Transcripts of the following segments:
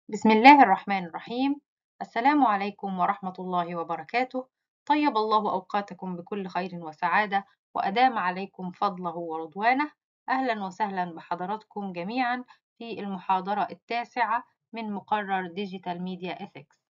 بسم الله الرحمن الرحيم السلام عليكم ورحمة الله وبركاته طيب الله أوقاتكم بكل خير وسعادة وأدام عليكم فضله ورضوانه أهلا وسهلا بحضراتكم جميعا في المحاضرة التاسعة من مقرر ديجيتال ميديا إثكس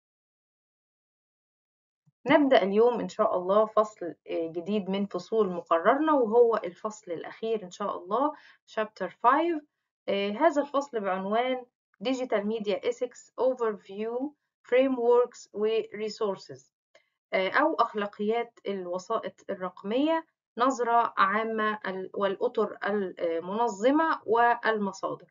نبدأ اليوم إن شاء الله فصل جديد من فصول مقررنا وهو الفصل الأخير إن شاء الله Chapter 5 هذا الفصل بعنوان Digital Media Ethics Overview Frameworks و Resources أو أخلاقيات الوسائط الرقمية نظرة عامة والأطر المنظمة والمصادر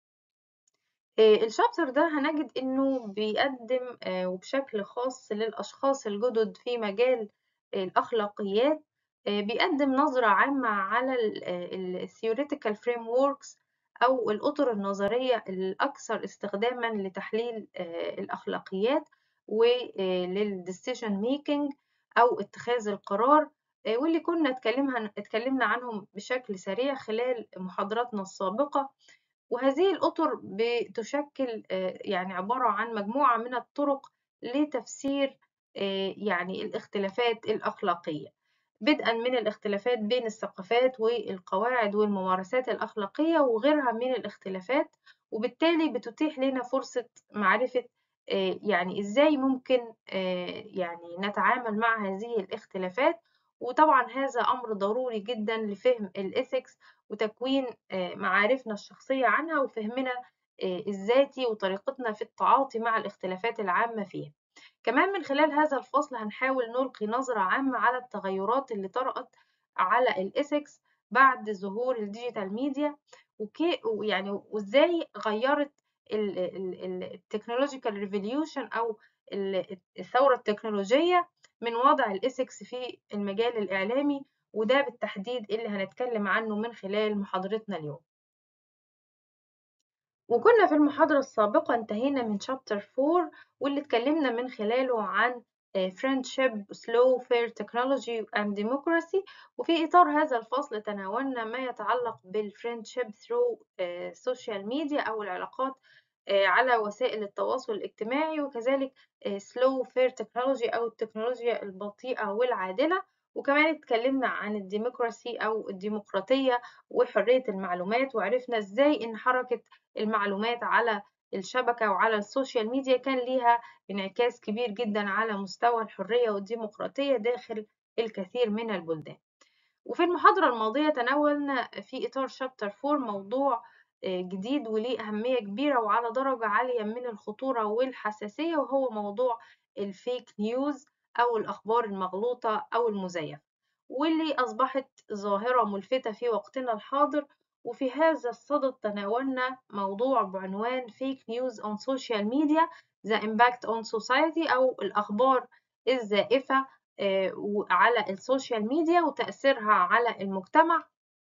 الشابتر ده هنجد إنه بيقدم وبشكل خاص للأشخاص الجدد في مجال الأخلاقيات بيقدم نظرة عامة على ال theoretical frameworks أو الأطر النظرية الأكثر استخداما لتحليل الأخلاقيات وللديسيشن ميكينج أو اتخاذ القرار واللي كنا اتكلمنا اتكلمنا عنهم بشكل سريع خلال محاضراتنا السابقة وهذه الأطر بتشكل يعني عبارة عن مجموعة من الطرق لتفسير يعني الاختلافات الأخلاقية بدءا من الاختلافات بين الثقافات والقواعد والممارسات الأخلاقية وغيرها من الاختلافات وبالتالي بتتيح لنا فرصة معرفة يعني إزاي ممكن يعني نتعامل مع هذه الاختلافات وطبعا هذا أمر ضروري جدا لفهم الإثكس وتكوين معارفنا الشخصية عنها وفهمنا الذاتي وطريقتنا في التعاطي مع الاختلافات العامة فيها كمان من خلال هذا الفصل هنحاول نلقي نظرة عامة على التغيرات اللي طرأت على الإثكس بعد ظهور الديجيتال ميديا وكي يعني وازاي غيرت التكنولوجيكال ريفوليوشن او الثورة التكنولوجية من وضع الإثكس في المجال الإعلامي وده بالتحديد اللي هنتكلم عنه من خلال محاضرتنا اليوم وكنا في المحاضرة السابقة انتهينا من شابتر 4 واللي اتكلمنا من خلاله عن friendship, slow, fair technology and democracy وفي إطار هذا الفصل تناولنا ما يتعلق بالfriendship through social media أو العلاقات على وسائل التواصل الاجتماعي وكذلك slow fair technology أو التكنولوجيا البطيئة والعادلة وكمان اتكلمنا عن الديمقراسي أو الديمقراطية وحرية المعلومات وعرفنا ازاي إن حركة المعلومات على الشبكة وعلى السوشيال ميديا كان ليها انعكاس كبير جدا على مستوى الحرية والديمقراطية داخل الكثير من البلدان وفي المحاضرة الماضية تناولنا في إطار شابتر 4 موضوع جديد وليه أهمية كبيرة وعلى درجة عالية من الخطورة والحساسية وهو موضوع الفيك نيوز أو الأخبار المغلوطة أو المزيفة واللي أصبحت ظاهرة ملفتة في وقتنا الحاضر وفي هذا الصدد تناولنا موضوع بعنوان Fake News on Social Media The Impact on Society أو الأخبار الزائفة على السوشيال ميديا وتأثيرها على المجتمع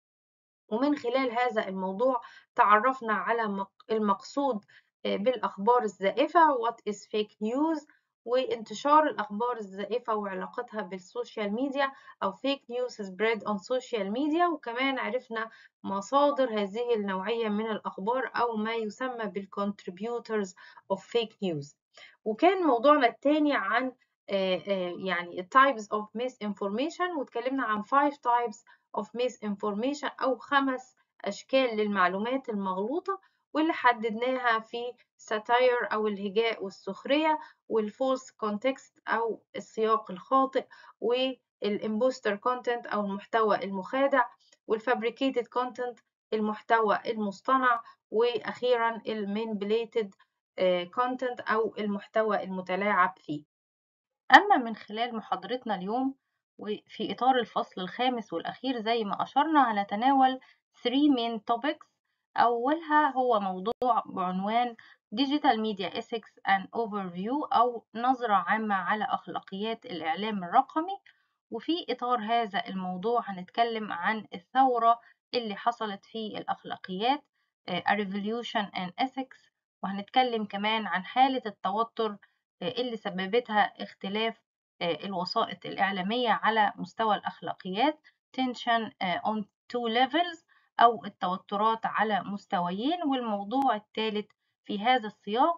ومن خلال هذا الموضوع تعرفنا على المقصود بالأخبار الزائفة What is fake news وانتشار الأخبار الزائفة وعلاقتها بالسوشيال ميديا أو fake news spread on social media وكمان عرفنا مصادر هذه النوعية من الأخبار أو ما يسمى بال contributors of fake news وكان موضوعنا الثاني عن يعني types of misinformation واتكلمنا عن five types of misinformation أو خمس أشكال للمعلومات المغلوطة واللي حددناها في satire أو الهجاء والسخرية والفولس كونتكست أو السياق الخاطئ والimposter content أو المحتوى المخادع والfabricated content المحتوى المصطنع وأخيرا المانipulated content أو المحتوى المتلاعب فيه أما من خلال محاضرتنا اليوم وفي إطار الفصل الخامس والأخير زي ما أشرنا هنتناول 3 main topics أولها هو موضوع بعنوان Digital Media Ethics and Overview أو نظرة عامة على أخلاقيات الإعلام الرقمي وفي إطار هذا الموضوع هنتكلم عن الثورة اللي حصلت في الأخلاقيات A Revolution in Ethics وهنتكلم كمان عن حالة التوتر اللي سببتها اختلاف الوسائط الإعلامية على مستوى الأخلاقيات Tension on two levels أو التوترات على مستويين والموضوع الثالث في هذا السياق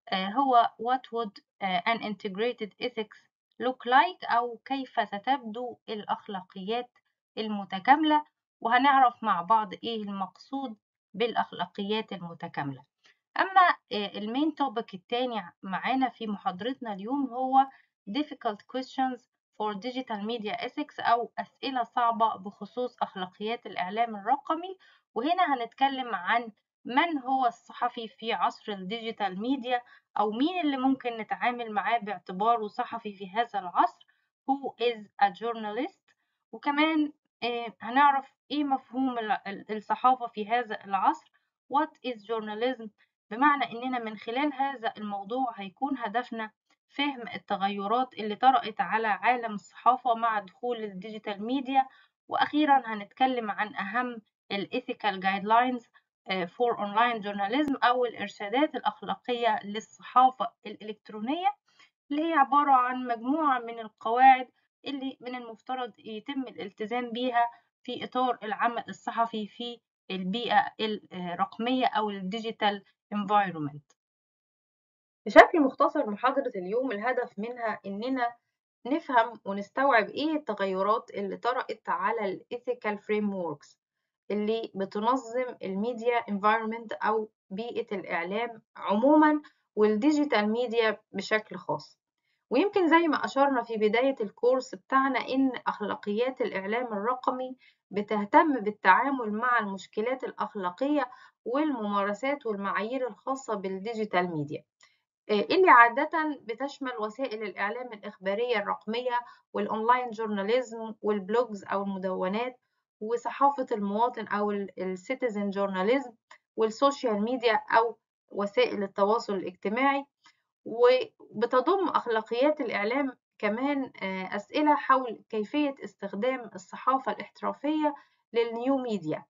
هو what would an integrated ethics look like أو كيف ستبدو الأخلاقيات المتكاملة وهنعرف مع بعض إيه المقصود بالأخلاقيات المتكاملة أما المين توبيك التاني معانا في محاضرتنا اليوم هو difficult questions for digital media ethics أو أسئلة صعبة بخصوص أخلاقيات الإعلام الرقمي وهنا هنتكلم عن من هو الصحفي في عصر الديجيتال ميديا أو مين اللي ممكن نتعامل معاه باعتباره صحفي في هذا العصر who is a journalist وكمان هنعرف إيه مفهوم الصحافة في هذا العصر what is journalism بمعنى إننا من خلال هذا الموضوع هيكون هدفنا فهم التغيرات اللي طرأت على عالم الصحافة مع دخول الديجيتال ميديا وأخيرا هنتكلم عن أهم الإيثيكال جايدلاينز فور أونلاين جورناليزم أو الإرشادات الأخلاقية للصحافة الإلكترونية اللي هي عبارة عن مجموعة من القواعد اللي من المفترض يتم الالتزام بيها في إطار العمل الصحفي في البيئة الرقمية أو الديجيتال environment بشكل مختصر محاضرة اليوم الهدف منها إننا نفهم ونستوعب إيه التغيرات اللي طرأت على الإيثيكال frameworks اللي بتنظم الميديا environment أو بيئة الإعلام عموما والديجيتال ميديا بشكل خاص ويمكن زي ما أشرنا في بداية الكورس بتاعنا إن أخلاقيات الإعلام الرقمي بتهتم بالتعامل مع المشكلات الأخلاقية والممارسات والمعايير الخاصة بالديجيتال ميديا اللي عادة بتشمل وسائل الإعلام الإخبارية الرقمية والأونلاين جورناليزم والبلوجز أو المدونات وصحافة المواطن أو السيتيزن جورناليزم والسوشيال ميديا أو وسائل التواصل الاجتماعي وبتضم أخلاقيات الإعلام كمان أسئلة حول كيفية استخدام الصحافة الاحترافية للنيو ميديا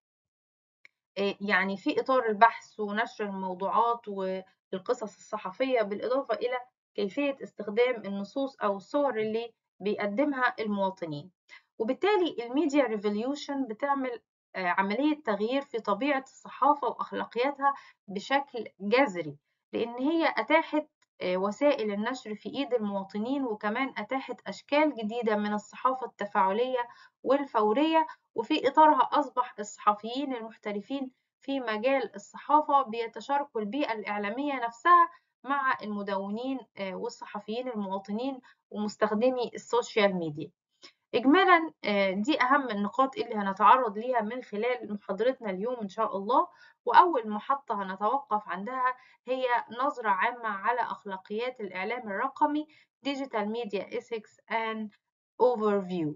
يعني في إطار البحث ونشر الموضوعات والقصص الصحفية بالإضافة إلى كيفية استخدام النصوص أو الصور اللي بيقدمها المواطنين وبالتالي الميديا ريفوليوشن بتعمل عملية تغيير في طبيعة الصحافة وأخلاقياتها بشكل جذري لأن هي أتاحت وسائل النشر في إيد المواطنين وكمان أتاحت أشكال جديدة من الصحافة التفاعلية والفورية وفي إطارها أصبح الصحفيين المحترفين في مجال الصحافة بيتشاركوا البيئة الإعلامية نفسها مع المدونين والصحفيين المواطنين ومستخدمي السوشيال ميديا إجمالا دي أهم النقاط اللي هنتعرض ليها من خلال محاضرتنا اليوم إن شاء الله وأول محطة هنتوقف عندها هي نظرة عامة على أخلاقيات الإعلام الرقمي Digital Media Ethics and Overview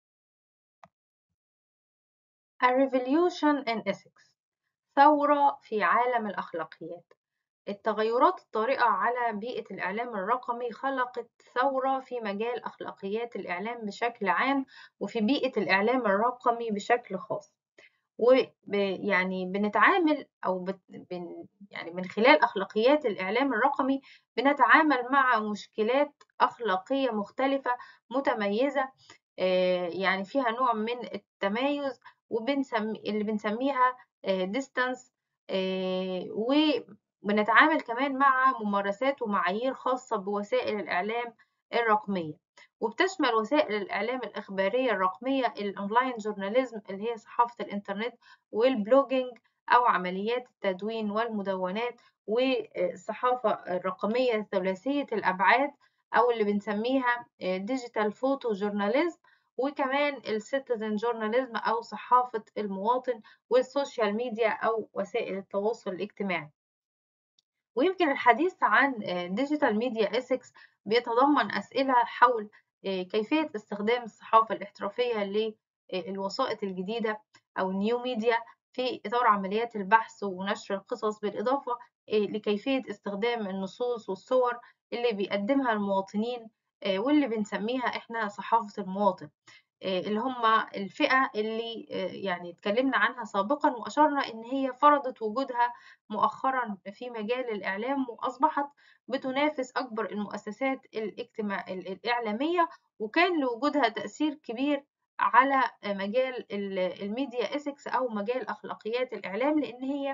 A Revolution in Ethics ثورة في عالم الأخلاقيات التغيرات الطارئة على بيئة الإعلام الرقمي خلقت ثورة في مجال أخلاقيات الإعلام بشكل عام وفي بيئة الإعلام الرقمي بشكل خاص ويعني بنتعامل أو بت... بن... يعني من خلال أخلاقيات الإعلام الرقمي بنتعامل مع مشكلات أخلاقية مختلفة متميزة يعني فيها نوع من التمايز وبنسمي اللي بنسميها distance و بنتعامل كمان مع ممارسات ومعايير خاصة بوسائل الإعلام الرقمية وبتشمل وسائل الإعلام الإخبارية الرقمية الأونلاين جورناليزم اللي هي صحافة الإنترنت والبلوجينج أو عمليات التدوين والمدونات والصحافة الرقمية ثلاثية الأبعاد أو اللي بنسميها ديجيتال فوتو جورناليزم وكمان السيتيزن جورناليزم أو صحافة المواطن والسوشيال ميديا أو وسائل التواصل الاجتماعي ويمكن الحديث عن ديجيتال ميديا إثكس بيتضمن أسئلة حول كيفية استخدام الصحافة الاحترافية للوسائط الجديدة أو النيو ميديا في إطار عمليات البحث ونشر القصص بالإضافة لكيفية استخدام النصوص والصور اللي بيقدمها المواطنين واللي بنسميها إحنا صحافة المواطن اللي هم الفئة اللي يعني اتكلمنا عنها سابقا وأشرنا إن هي فرضت وجودها مؤخرا في مجال الإعلام وأصبحت بتنافس أكبر المؤسسات الاجتماع الإعلامية وكان لوجودها تأثير كبير على مجال الميديا إثكس أو مجال أخلاقيات الإعلام لأن هي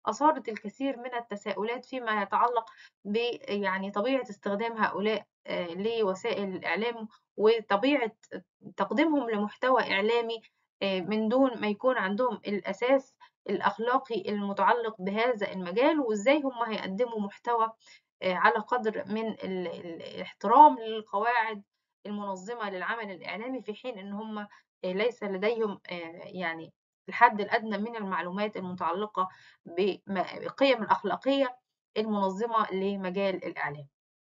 أثارت الكثير من التساؤلات فيما يتعلق ب يعني طبيعة استخدام هؤلاء لوسائل الإعلام وطبيعة تقديمهم لمحتوى إعلامي من دون ما يكون عندهم الأساس الأخلاقي المتعلق بهذا المجال وإزاي هم هيقدموا محتوى على قدر من الاحترام للقواعد المنظمة للعمل الإعلامي في حين إن هم ليس لديهم يعني الحد الأدنى من المعلومات المتعلقة بالقيم الأخلاقية المنظمة لمجال الإعلام.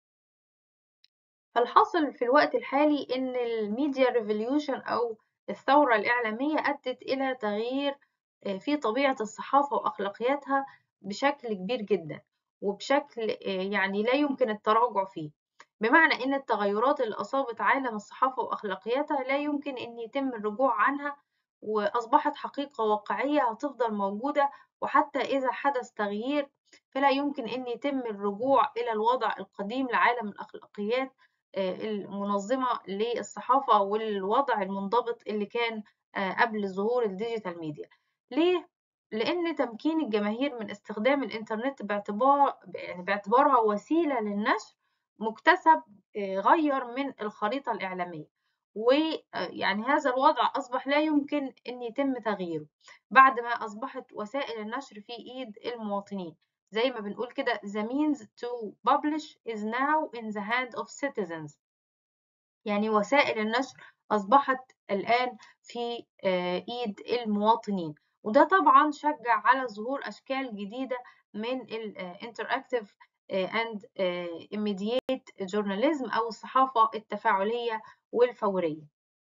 فالحاصل في الوقت الحالي إن الميديا ريفوليوشن أو الثورة الإعلامية أدت إلى تغيير في طبيعة الصحافة وأخلاقياتها بشكل كبير جدا وبشكل يعني لا يمكن التراجع فيه بمعنى إن التغيرات اللي أصابت عالم الصحافة وأخلاقياتها لا يمكن إن يتم الرجوع عنها وأصبحت حقيقة واقعية هتفضل موجودة وحتى إذا حدث تغيير فلا يمكن أن يتم الرجوع إلى الوضع القديم لعالم الأخلاقيات المنظمة للصحافة والوضع المنضبط اللي كان قبل ظهور الديجيتال ميديا ليه؟ لأن تمكين الجماهير من استخدام الإنترنت باعتبار يعني باعتبارها وسيلة للنشر مكتسب غير من الخريطة الإعلامية ويعني هذا الوضع أصبح لا يمكن أن يتم تغييره بعد ما أصبحت وسائل النشر في إيد المواطنين زي ما بنقول كده the means to publish is now in the hand of citizens يعني وسائل النشر أصبحت الآن في إيد المواطنين وده طبعا شجع على ظهور أشكال جديدة من الانتراكتيف and immediate journalism أو الصحافة التفاعلية والفورية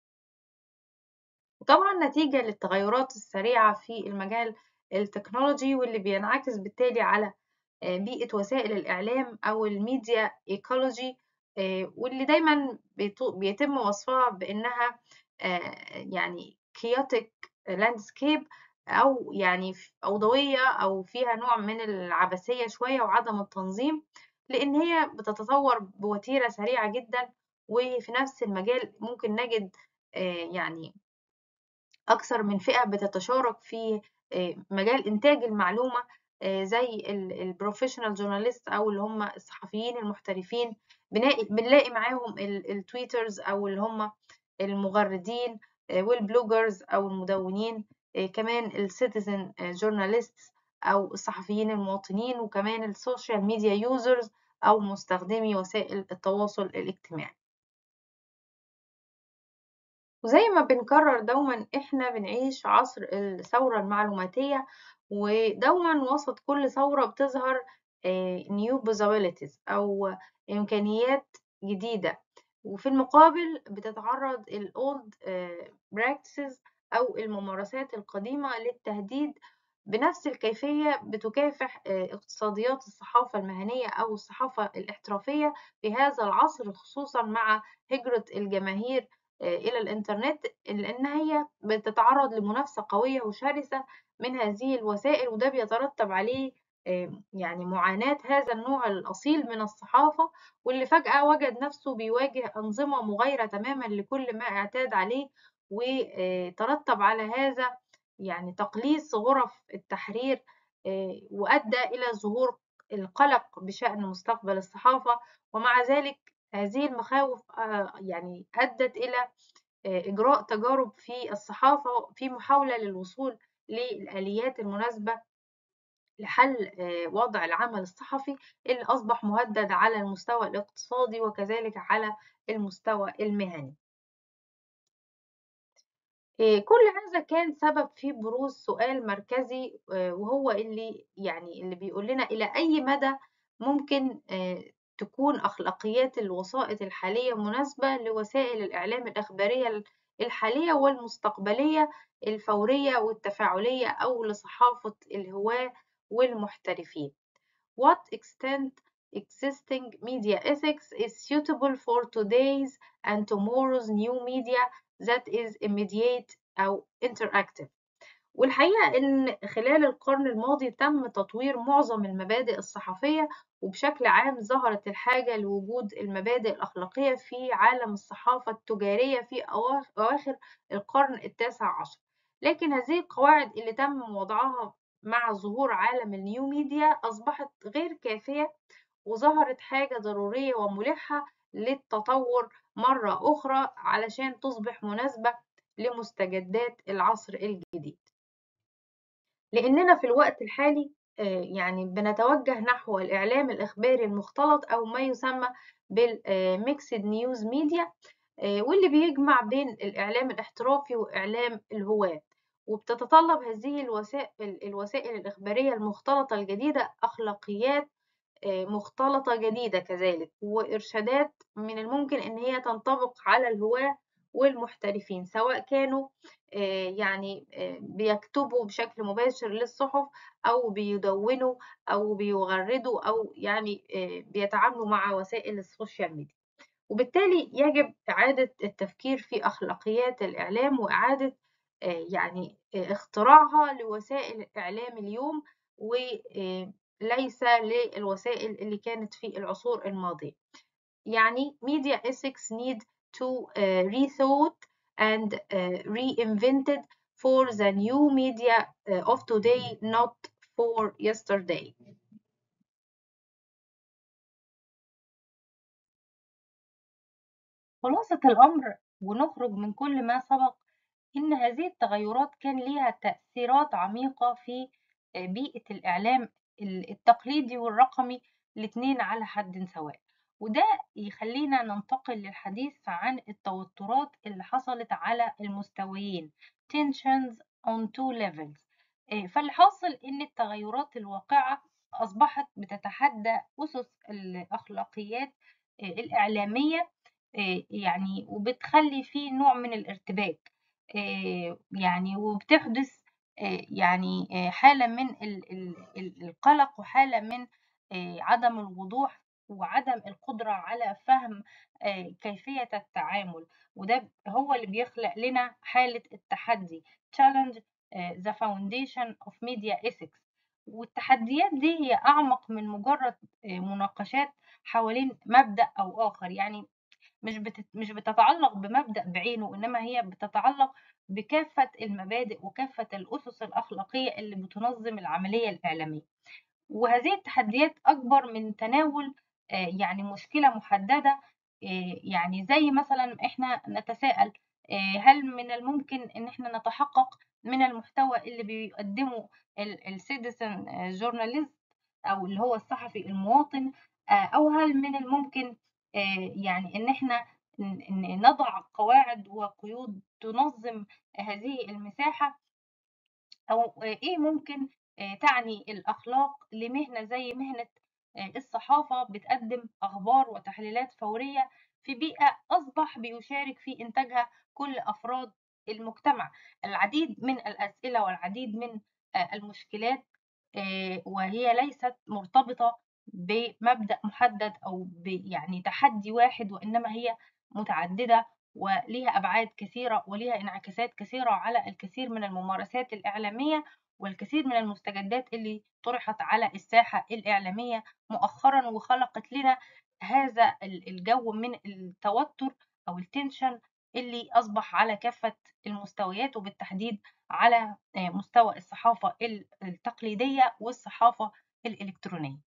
وطبعا نتيجة للتغيرات السريعة في المجال التكنولوجي واللي بينعكس بالتالي على بيئة وسائل الإعلام أو الميديا ايكولوجي واللي دايما بيتم وصفها بأنها يعني chaotic landscape أو يعني أوضوية أو فيها نوع من العبثية شوية وعدم التنظيم لأن هي بتتطور بوتيرة سريعة جدا وفي نفس المجال ممكن نجد يعني أكثر من فئة بتتشارك في مجال إنتاج المعلومة زي البروفيشنال جورناليست أو اللي هم الصحفيين المحترفين بنلاقي معاهم التويترز أو اللي هم المغردين والبلوجرز أو المدونين كمان السيتيزن جورناليست أو الصحفيين المواطنين وكمان السوشيال ميديا يوزرز أو مستخدمي وسائل التواصل الاجتماعي وزي ما بنكرر دوما احنا بنعيش عصر الثورة المعلوماتية ودوما وسط كل ثورة بتظهر new possibilities أو إمكانيات جديدة وفي المقابل بتتعرض ال old practices أو الممارسات القديمة للتهديد بنفس الكيفية بتكافح اقتصاديات الصحافة المهنية أو الصحافة الاحترافية في هذا العصر خصوصا مع هجرة الجماهير إلى الإنترنت لأن هي بتتعرض لمنافسة قوية وشرسة من هذه الوسائل وده بيترتب عليه يعني معاناة هذا النوع الأصيل من الصحافة واللي فجأة وجد نفسه بيواجه أنظمة مغايرة تماما لكل ما اعتاد عليه وترتب على هذا يعني تقليص غرف التحرير وأدى إلى ظهور القلق بشأن مستقبل الصحافة ومع ذلك هذه المخاوف يعني أدت إلى إجراء تجارب في الصحافة في محاولة للوصول للآليات المناسبة لحل وضع العمل الصحفي اللي أصبح مهدد على المستوى الاقتصادي وكذلك على المستوى المهني كل هذا كان سبب في بروز سؤال مركزي وهو اللي يعني اللي بيقول لنا إلى أي مدى ممكن تكون أخلاقيات الوسائط الحالية مناسبة لوسائل الإعلام الإخبارية الحالية والمستقبلية الفورية والتفاعلية أو لصحافة الهواة والمحترفين. What extent existing media ethics is suitable for today's and tomorrow's new media that is immediate أو interactive. والحقيقة إن خلال القرن الماضي تم تطوير معظم المبادئ الصحفية وبشكل عام ظهرت الحاجة لوجود المبادئ الأخلاقية في عالم الصحافة التجارية في أواخر القرن التاسع عشر لكن هذه القواعد اللي تم وضعها مع ظهور عالم النيو ميديا أصبحت غير كافية وظهرت حاجة ضرورية وملحة للتطور مرة أخرى علشان تصبح مناسبة لمستجدات العصر الجديد لأننا في الوقت الحالي يعني بنتوجه نحو الإعلام الإخباري المختلط أو ما يسمى بالميكسد نيوز ميديا واللي بيجمع بين الإعلام الاحترافي وإعلام الهواة وبتتطلب هذه الوسائل, الوسائل الإخبارية المختلطة الجديدة أخلاقيات مختلطة جديدة كذلك وإرشادات من الممكن إن هي تنطبق على الهواة والمحترفين سواء كانوا يعني بيكتبوا بشكل مباشر للصحف أو بيدونوا أو بيغردوا أو يعني بيتعاملوا مع وسائل السوشيال ميديا وبالتالي يجب إعادة التفكير في أخلاقيات الإعلام وإعادة يعني اختراعها لوسائل الإعلام اليوم وليس للوسائل اللي كانت في العصور الماضية يعني media ethics need to uh, rethought and uh, reinvented for the new media uh, of today not for yesterday خلاصة الأمر ونخرج من كل ما سبق إن هذه التغيرات كان لها تأثيرات عميقة في بيئة الإعلام التقليدي والرقمي الاتنين على حد سواء وده يخلينا ننتقل للحديث عن التوترات اللي حصلت على المستويين tensions on two levels فاللي حاصل إن التغيرات الواقعة أصبحت بتتحدى أسس الأخلاقيات الإعلامية يعني وبتخلي فيه نوع من الارتباك يعني وبتحدث يعني حالة من القلق وحالة من عدم الوضوح وعدم القدرة على فهم كيفية التعامل وده هو اللي بيخلق لنا حالة التحدي challenge the foundation of media ethics والتحديات دي هي أعمق من مجرد مناقشات حوالين مبدأ أو آخر يعني مش مش بتتعلق بمبدأ بعينه إنما هي بتتعلق بكافة المبادئ وكافة الأسس الأخلاقية اللي بتنظم العملية الإعلامية وهذه التحديات أكبر من تناول يعني مشكلة محددة يعني زي مثلا إحنا نتساءل هل من الممكن إن إحنا نتحقق من المحتوى اللي بيقدمه السيتيزن جورناليست أو اللي هو الصحفي المواطن أو هل من الممكن يعني إن إحنا نضع قواعد وقيود تنظم هذه المساحة أو إيه ممكن تعني الأخلاق لمهنة زي مهنة الصحافة بتقدم أخبار وتحليلات فورية في بيئة أصبح بيشارك في إنتاجها كل أفراد المجتمع العديد من الأسئلة والعديد من المشكلات وهي ليست مرتبطة بمبدأ محدد أو يعني تحدي واحد وإنما هي متعددة وليها أبعاد كثيرة وليها انعكاسات كثيرة على الكثير من الممارسات الإعلامية والكثير من المستجدات اللي طرحت على الساحة الإعلامية مؤخرا وخلقت لنا هذا الجو من التوتر أو التنشن اللي أصبح على كافة المستويات وبالتحديد على مستوى الصحافة التقليدية والصحافة الإلكترونية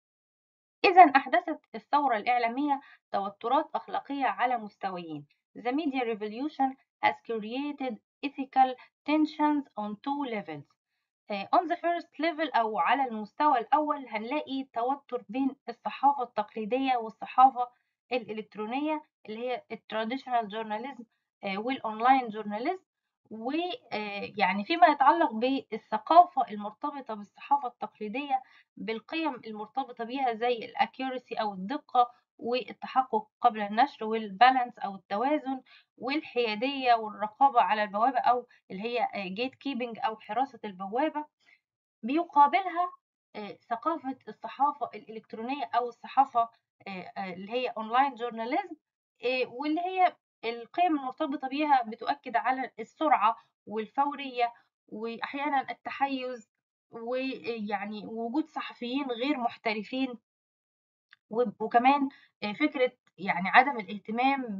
إذا أحدثت الثورة الإعلامية توترات أخلاقية على مستويين. The media revolution has created ethical tensions on two levels. Uh, on the first level أو على المستوى الأول هنلاقي توتر بين الصحافة التقليدية والصحافة الإلكترونية اللي هي التراديشنال جورناليزم والأونلاين جورناليزم ويعني فيما يتعلق بالثقافة المرتبطة بالصحافة التقليدية بالقيم المرتبطة بيها زي الأكيورسي أو الدقة والتحقق قبل النشر والبالانس أو التوازن والحيادية والرقابة على البوابة أو اللي هي جيت كيبنج أو حراسة البوابة بيقابلها ثقافة الصحافة الإلكترونية أو الصحافة اللي هي أونلاين جورناليزم واللي هي القيم المرتبطة بيها بتؤكد على السرعة والفورية وأحيانا التحيز ويعني وجود صحفيين غير محترفين وكمان فكرة يعني عدم الاهتمام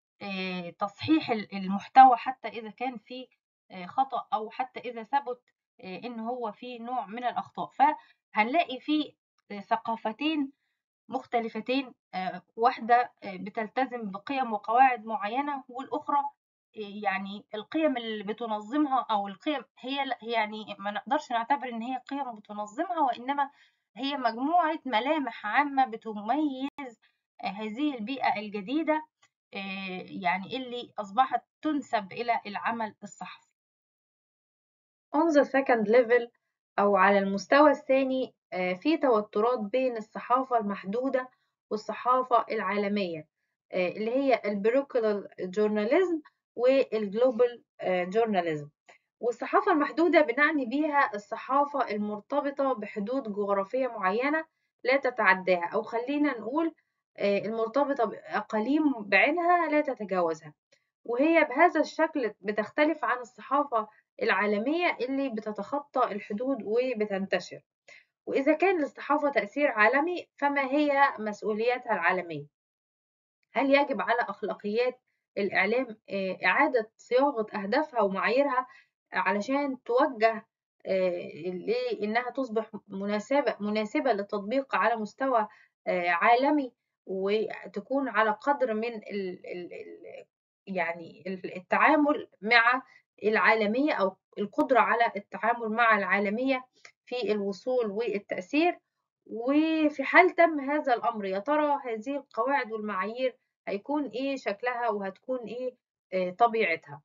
بتصحيح المحتوى حتى إذا كان فيه خطأ أو حتى إذا ثبت إن هو في نوع من الأخطاء فهنلاقي في ثقافتين مختلفتين واحدة بتلتزم بقيم وقواعد معينة والأخرى يعني القيم اللي بتنظمها أو القيم هي يعني ما نقدرش نعتبر إن هي قيم بتنظمها وإنما هي مجموعة ملامح عامة بتميز هذه البيئة الجديدة يعني اللي أصبحت تنسب إلى العمل الصحفي. On the second level أو على المستوى الثاني في توترات بين الصحافة المحدودة والصحافة العالمية اللي هي البروكولار جورناليزم والجلوبال جورناليزم والصحافة المحدودة بنعني بيها الصحافة المرتبطة بحدود جغرافية معينة لا تتعداها أو خلينا نقول المرتبطة بأقاليم بعينها لا تتجاوزها وهي بهذا الشكل بتختلف عن الصحافة العالمية اللي بتتخطى الحدود وبتنتشر وإذا كان للصحافة تأثير عالمي فما هي مسؤولياتها العالمية؟ هل يجب على أخلاقيات الإعلام إعادة صياغة أهدافها ومعاييرها علشان توجه لإنها تصبح مناسبة مناسبة للتطبيق على مستوى عالمي وتكون على قدر من ال ال يعني التعامل مع العالمية أو القدرة على التعامل مع العالمية في الوصول والتأثير وفي حال تم هذا الأمر يا ترى هذه القواعد والمعايير هيكون إيه شكلها وهتكون إيه طبيعتها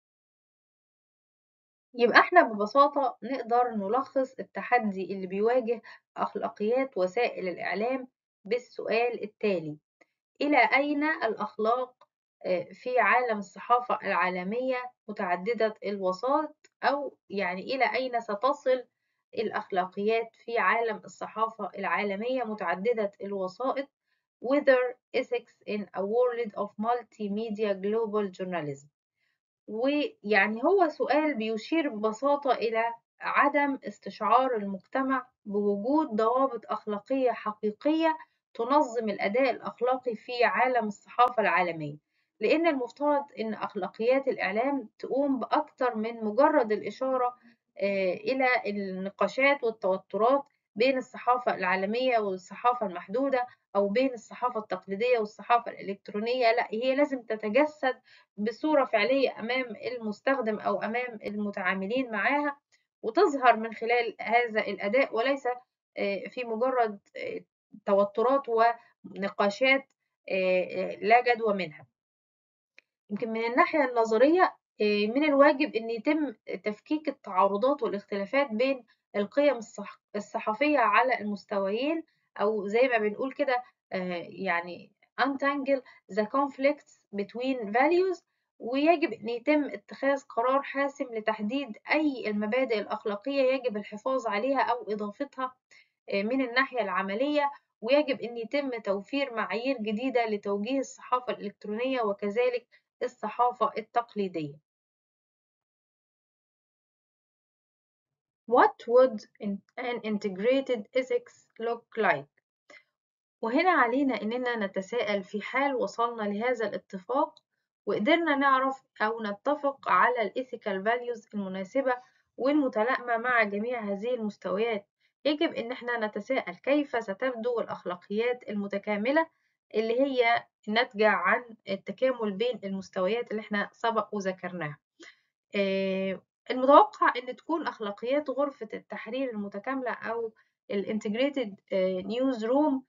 يبقى احنا ببساطة نقدر نلخص التحدي اللي بيواجه أخلاقيات وسائل الإعلام بالسؤال التالي إلى أين الأخلاق في عالم الصحافة العالمية متعددة الوساط أو يعني إلى أين ستصل الأخلاقيات في عالم الصحافة العالمية متعددة الوسائط Whether Ethics in a World of Multimedia Global Journalism ويعني هو سؤال بيشير ببساطة إلى عدم استشعار المجتمع بوجود ضوابط أخلاقية حقيقية تنظم الأداء الأخلاقي في عالم الصحافة العالمية لأن المفترض أن أخلاقيات الإعلام تقوم بأكثر من مجرد الإشارة إلى النقاشات والتوترات بين الصحافة العالمية والصحافة المحدودة أو بين الصحافة التقليدية والصحافة الإلكترونية لا هي لازم تتجسد بصورة فعلية أمام المستخدم أو أمام المتعاملين معاها وتظهر من خلال هذا الأداء وليس في مجرد توترات ونقاشات لا جدوى منها يمكن من الناحية النظرية من الواجب أن يتم تفكيك التعارضات والاختلافات بين القيم الصحفية على المستويين أو زي ما بنقول كده يعني untangle the conflicts between values ويجب أن يتم اتخاذ قرار حاسم لتحديد أي المبادئ الأخلاقية يجب الحفاظ عليها أو إضافتها من الناحية العملية ويجب أن يتم توفير معايير جديدة لتوجيه الصحافة الإلكترونية وكذلك الصحافة التقليدية. What would an integrated ethics look like? وهنا علينا إننا نتساءل في حال وصلنا لهذا الاتفاق وقدرنا نعرف أو نتفق على الإيثيكال فاليوز المناسبة والمتلائمة مع جميع هذه المستويات يجب إن احنا نتساءل كيف ستبدو الأخلاقيات المتكاملة اللي هي ناتجة عن التكامل بين المستويات اللي احنا سبق وذكرناها المتوقع ان تكون اخلاقيات غرفة التحرير المتكاملة او الانتجريتد نيوز روم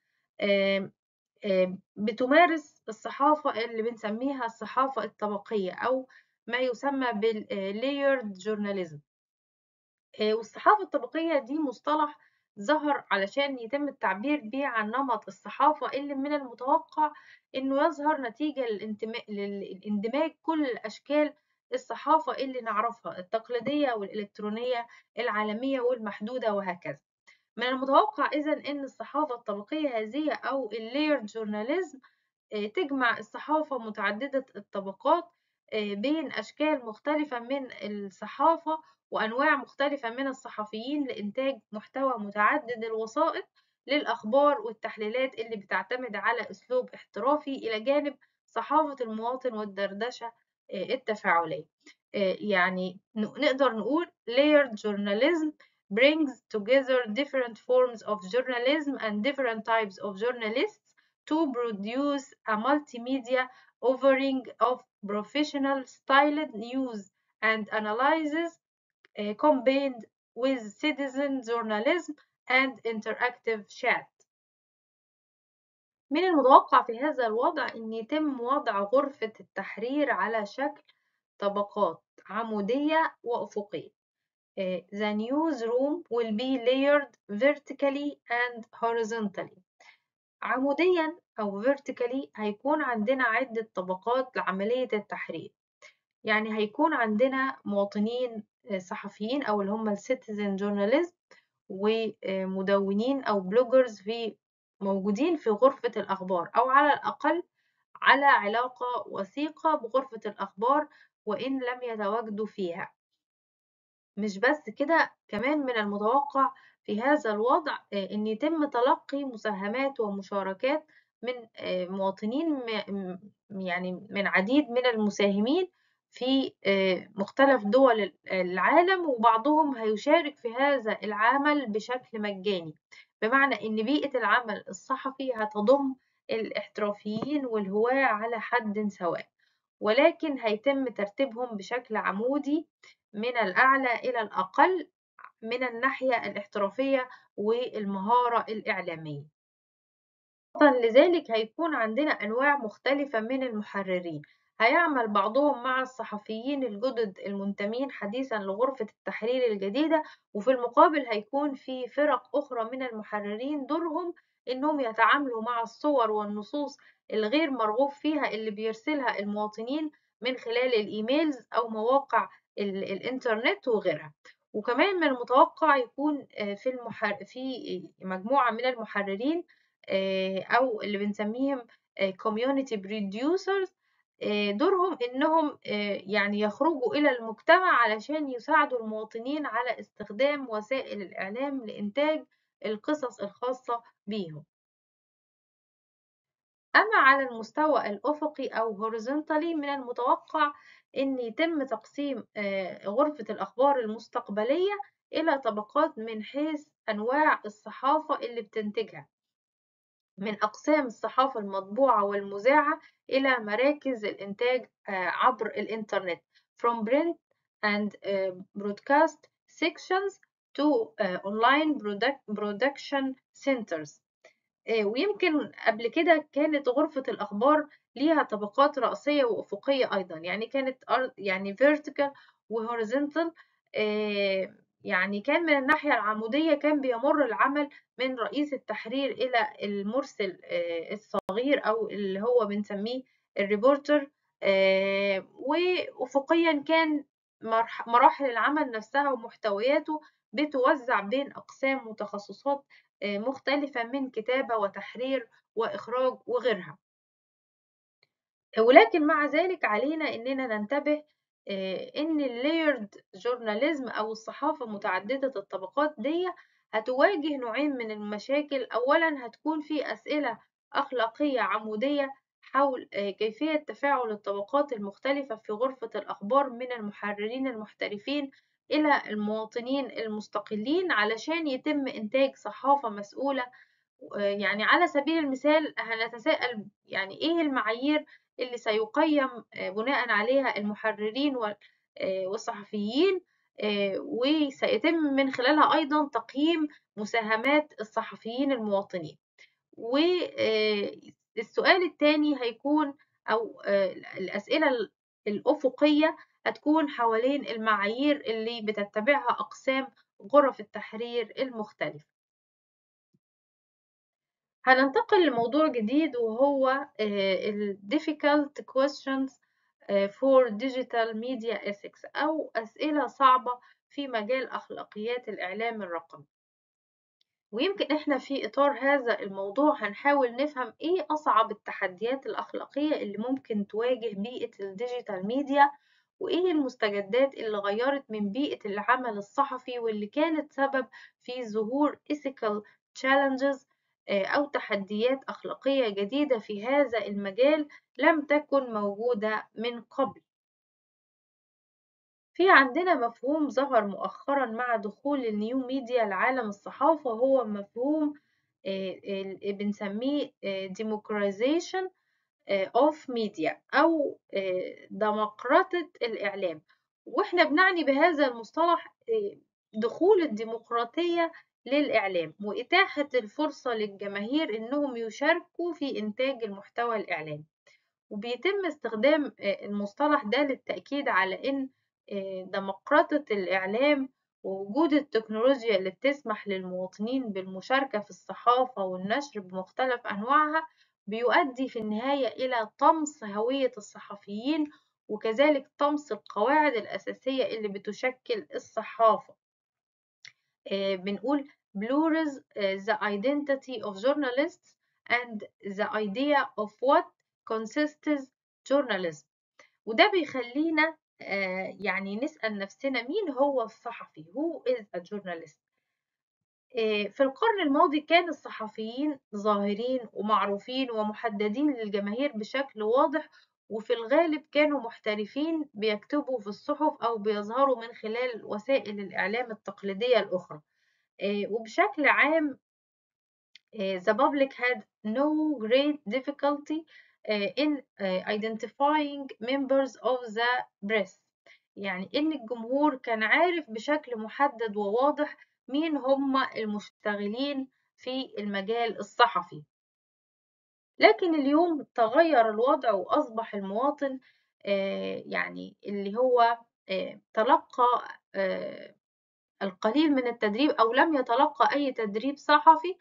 بتمارس الصحافة اللي بنسميها الصحافة الطبقية او ما يسمى باللايرد جورناليزم والصحافة الطبقية دي مصطلح ظهر علشان يتم التعبير بيه عن نمط الصحافة اللي من المتوقع إنه يظهر نتيجة للاندماج كل أشكال الصحافة اللي نعرفها التقليدية والإلكترونية العالمية والمحدودة وهكذا من المتوقع إذا إن الصحافة الطبقية هذه أو اللايرد جورناليزم تجمع الصحافة متعددة الطبقات بين أشكال مختلفة من الصحافة وأنواع مختلفة من الصحفيين لإنتاج محتوى متعدد الوسائط للأخبار والتحليلات اللي بتعتمد على أسلوب احترافي إلى جانب صحافة المواطن والدردشة التفاعلية يعني نقدر نقول layered journalism brings together different forms of journalism and different types of journalists to produce a multimedia offering of professional styled news and analysis uh, combined with citizen journalism and interactive chat. من المتوقع في هذا الوضع أن يتم وضع غرفة التحرير على شكل طبقات عمودية وأفقية. The newsroom will be layered vertically and horizontally. عموديا أو vertically هيكون عندنا عدة طبقات لعملية التحرير. يعني هيكون عندنا مواطنين صحفيين أو اللي هم السيتيزن جورناليست ومدونين أو بلوجرز في موجودين في غرفة الأخبار أو على الأقل على علاقة وثيقة بغرفة الأخبار وإن لم يتواجدوا فيها مش بس كده كمان من المتوقع في هذا الوضع أن يتم تلقي مساهمات ومشاركات من مواطنين يعني من عديد من المساهمين في مختلف دول العالم وبعضهم هيشارك في هذا العمل بشكل مجاني بمعنى ان بيئة العمل الصحفي هتضم الاحترافيين والهواة على حد سواء ولكن هيتم ترتيبهم بشكل عمودي من الأعلى إلى الأقل من الناحية الاحترافية والمهارة الإعلامية لذلك هيكون عندنا أنواع مختلفة من المحررين هيعمل بعضهم مع الصحفيين الجدد المنتمين حديثا لغرفة التحرير الجديدة وفي المقابل هيكون في فرق أخرى من المحررين دورهم إنهم يتعاملوا مع الصور والنصوص الغير مرغوب فيها اللي بيرسلها المواطنين من خلال الإيميلز أو مواقع الإنترنت وغيرها وكمان من المتوقع يكون في المحر... في مجموعة من المحررين أو اللي بنسميهم community producers دورهم إنهم يعني يخرجوا إلى المجتمع علشان يساعدوا المواطنين على استخدام وسائل الإعلام لإنتاج القصص الخاصة بيهم. أما على المستوى الأفقي أو horizontally من المتوقع أن يتم تقسيم غرفة الأخبار المستقبلية إلى طبقات من حيث أنواع الصحافة اللي بتنتجها من أقسام الصحافة المطبوعة والمذاعة إلى مراكز الإنتاج عبر الإنترنت from print and broadcast sections to online production centers ويمكن قبل كده كانت غرفة الأخبار ليها طبقات رأسية وأفقية أيضا يعني كانت يعني vertical و horizontal يعني كان من الناحية العمودية كان بيمر العمل من رئيس التحرير إلى المرسل الصغير أو اللي هو بنسميه الريبورتر وأفقيا كان مراحل العمل نفسها ومحتوياته بتوزع بين أقسام وتخصصات مختلفة من كتابة وتحرير وإخراج وغيرها ولكن مع ذلك علينا إننا ننتبه إن اللايرد جورناليزم أو الصحافة متعددة الطبقات دي هتواجه نوعين من المشاكل أولا هتكون في أسئلة أخلاقية عمودية حول كيفية تفاعل الطبقات المختلفة في غرفة الأخبار من المحررين المحترفين إلى المواطنين المستقلين علشان يتم إنتاج صحافة مسؤولة يعني على سبيل المثال هنتساءل يعني إيه المعايير اللي سيقيم بناء عليها المحررين والصحفيين وسيتم من خلالها أيضا تقييم مساهمات الصحفيين المواطنين والسؤال الثاني هيكون أو الأسئلة الأفقية هتكون حوالين المعايير اللي بتتبعها أقسام غرف التحرير المختلفة هننتقل لموضوع جديد وهو ال difficult questions for digital media ethics أو أسئلة صعبة في مجال أخلاقيات الإعلام الرقمي ويمكن إحنا في إطار هذا الموضوع هنحاول نفهم إيه أصعب التحديات الأخلاقية اللي ممكن تواجه بيئة الديجيتال ميديا وإيه المستجدات اللي غيرت من بيئة العمل الصحفي واللي كانت سبب في ظهور ethical challenges أو تحديات أخلاقية جديدة في هذا المجال لم تكن موجودة من قبل في عندنا مفهوم ظهر مؤخرا مع دخول النيو ميديا لعالم الصحافة هو مفهوم بنسميه democratization of media أو ديمقراطة الإعلام وإحنا بنعني بهذا المصطلح دخول الديمقراطية للإعلام وإتاحة الفرصة للجماهير إنهم يشاركوا في إنتاج المحتوى الإعلامي وبيتم استخدام المصطلح ده للتأكيد على إن ديمقراطة الإعلام ووجود التكنولوجيا اللي بتسمح للمواطنين بالمشاركة في الصحافة والنشر بمختلف أنواعها بيؤدي في النهاية إلى طمس هوية الصحفيين وكذلك طمس القواعد الأساسية اللي بتشكل الصحافة بنقول blurs the identity of journalists and the idea of what consists journalism وده بيخلينا يعني نسأل نفسنا مين هو الصحفي who is a journalist في القرن الماضي كان الصحفيين ظاهرين ومعروفين ومحددين للجماهير بشكل واضح وفي الغالب كانوا محترفين بيكتبوا في الصحف أو بيظهروا من خلال وسائل الإعلام التقليدية الأخرى وبشكل عام the public had no great difficulty in identifying members of the press يعني إن الجمهور كان عارف بشكل محدد وواضح مين هم المشتغلين في المجال الصحفي لكن اليوم تغير الوضع وأصبح المواطن يعني اللي هو تلقى القليل من التدريب أو لم يتلقى أي تدريب صحفي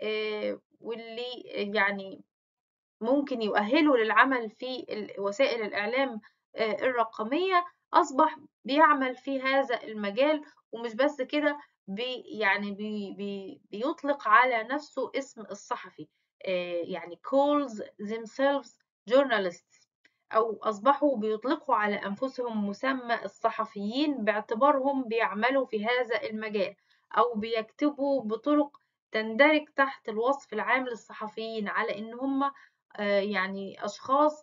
واللي يعني ممكن يؤهله للعمل في وسائل الإعلام الرقمية أصبح بيعمل في هذا المجال ومش بس كده بي يعني بي بي بيطلق على نفسه اسم الصحفي يعني calls themselves journalists أو أصبحوا بيطلقوا على أنفسهم مسمى الصحفيين باعتبارهم بيعملوا في هذا المجال أو بيكتبوا بطرق تندرج تحت الوصف العام للصحفيين على إن هم يعني أشخاص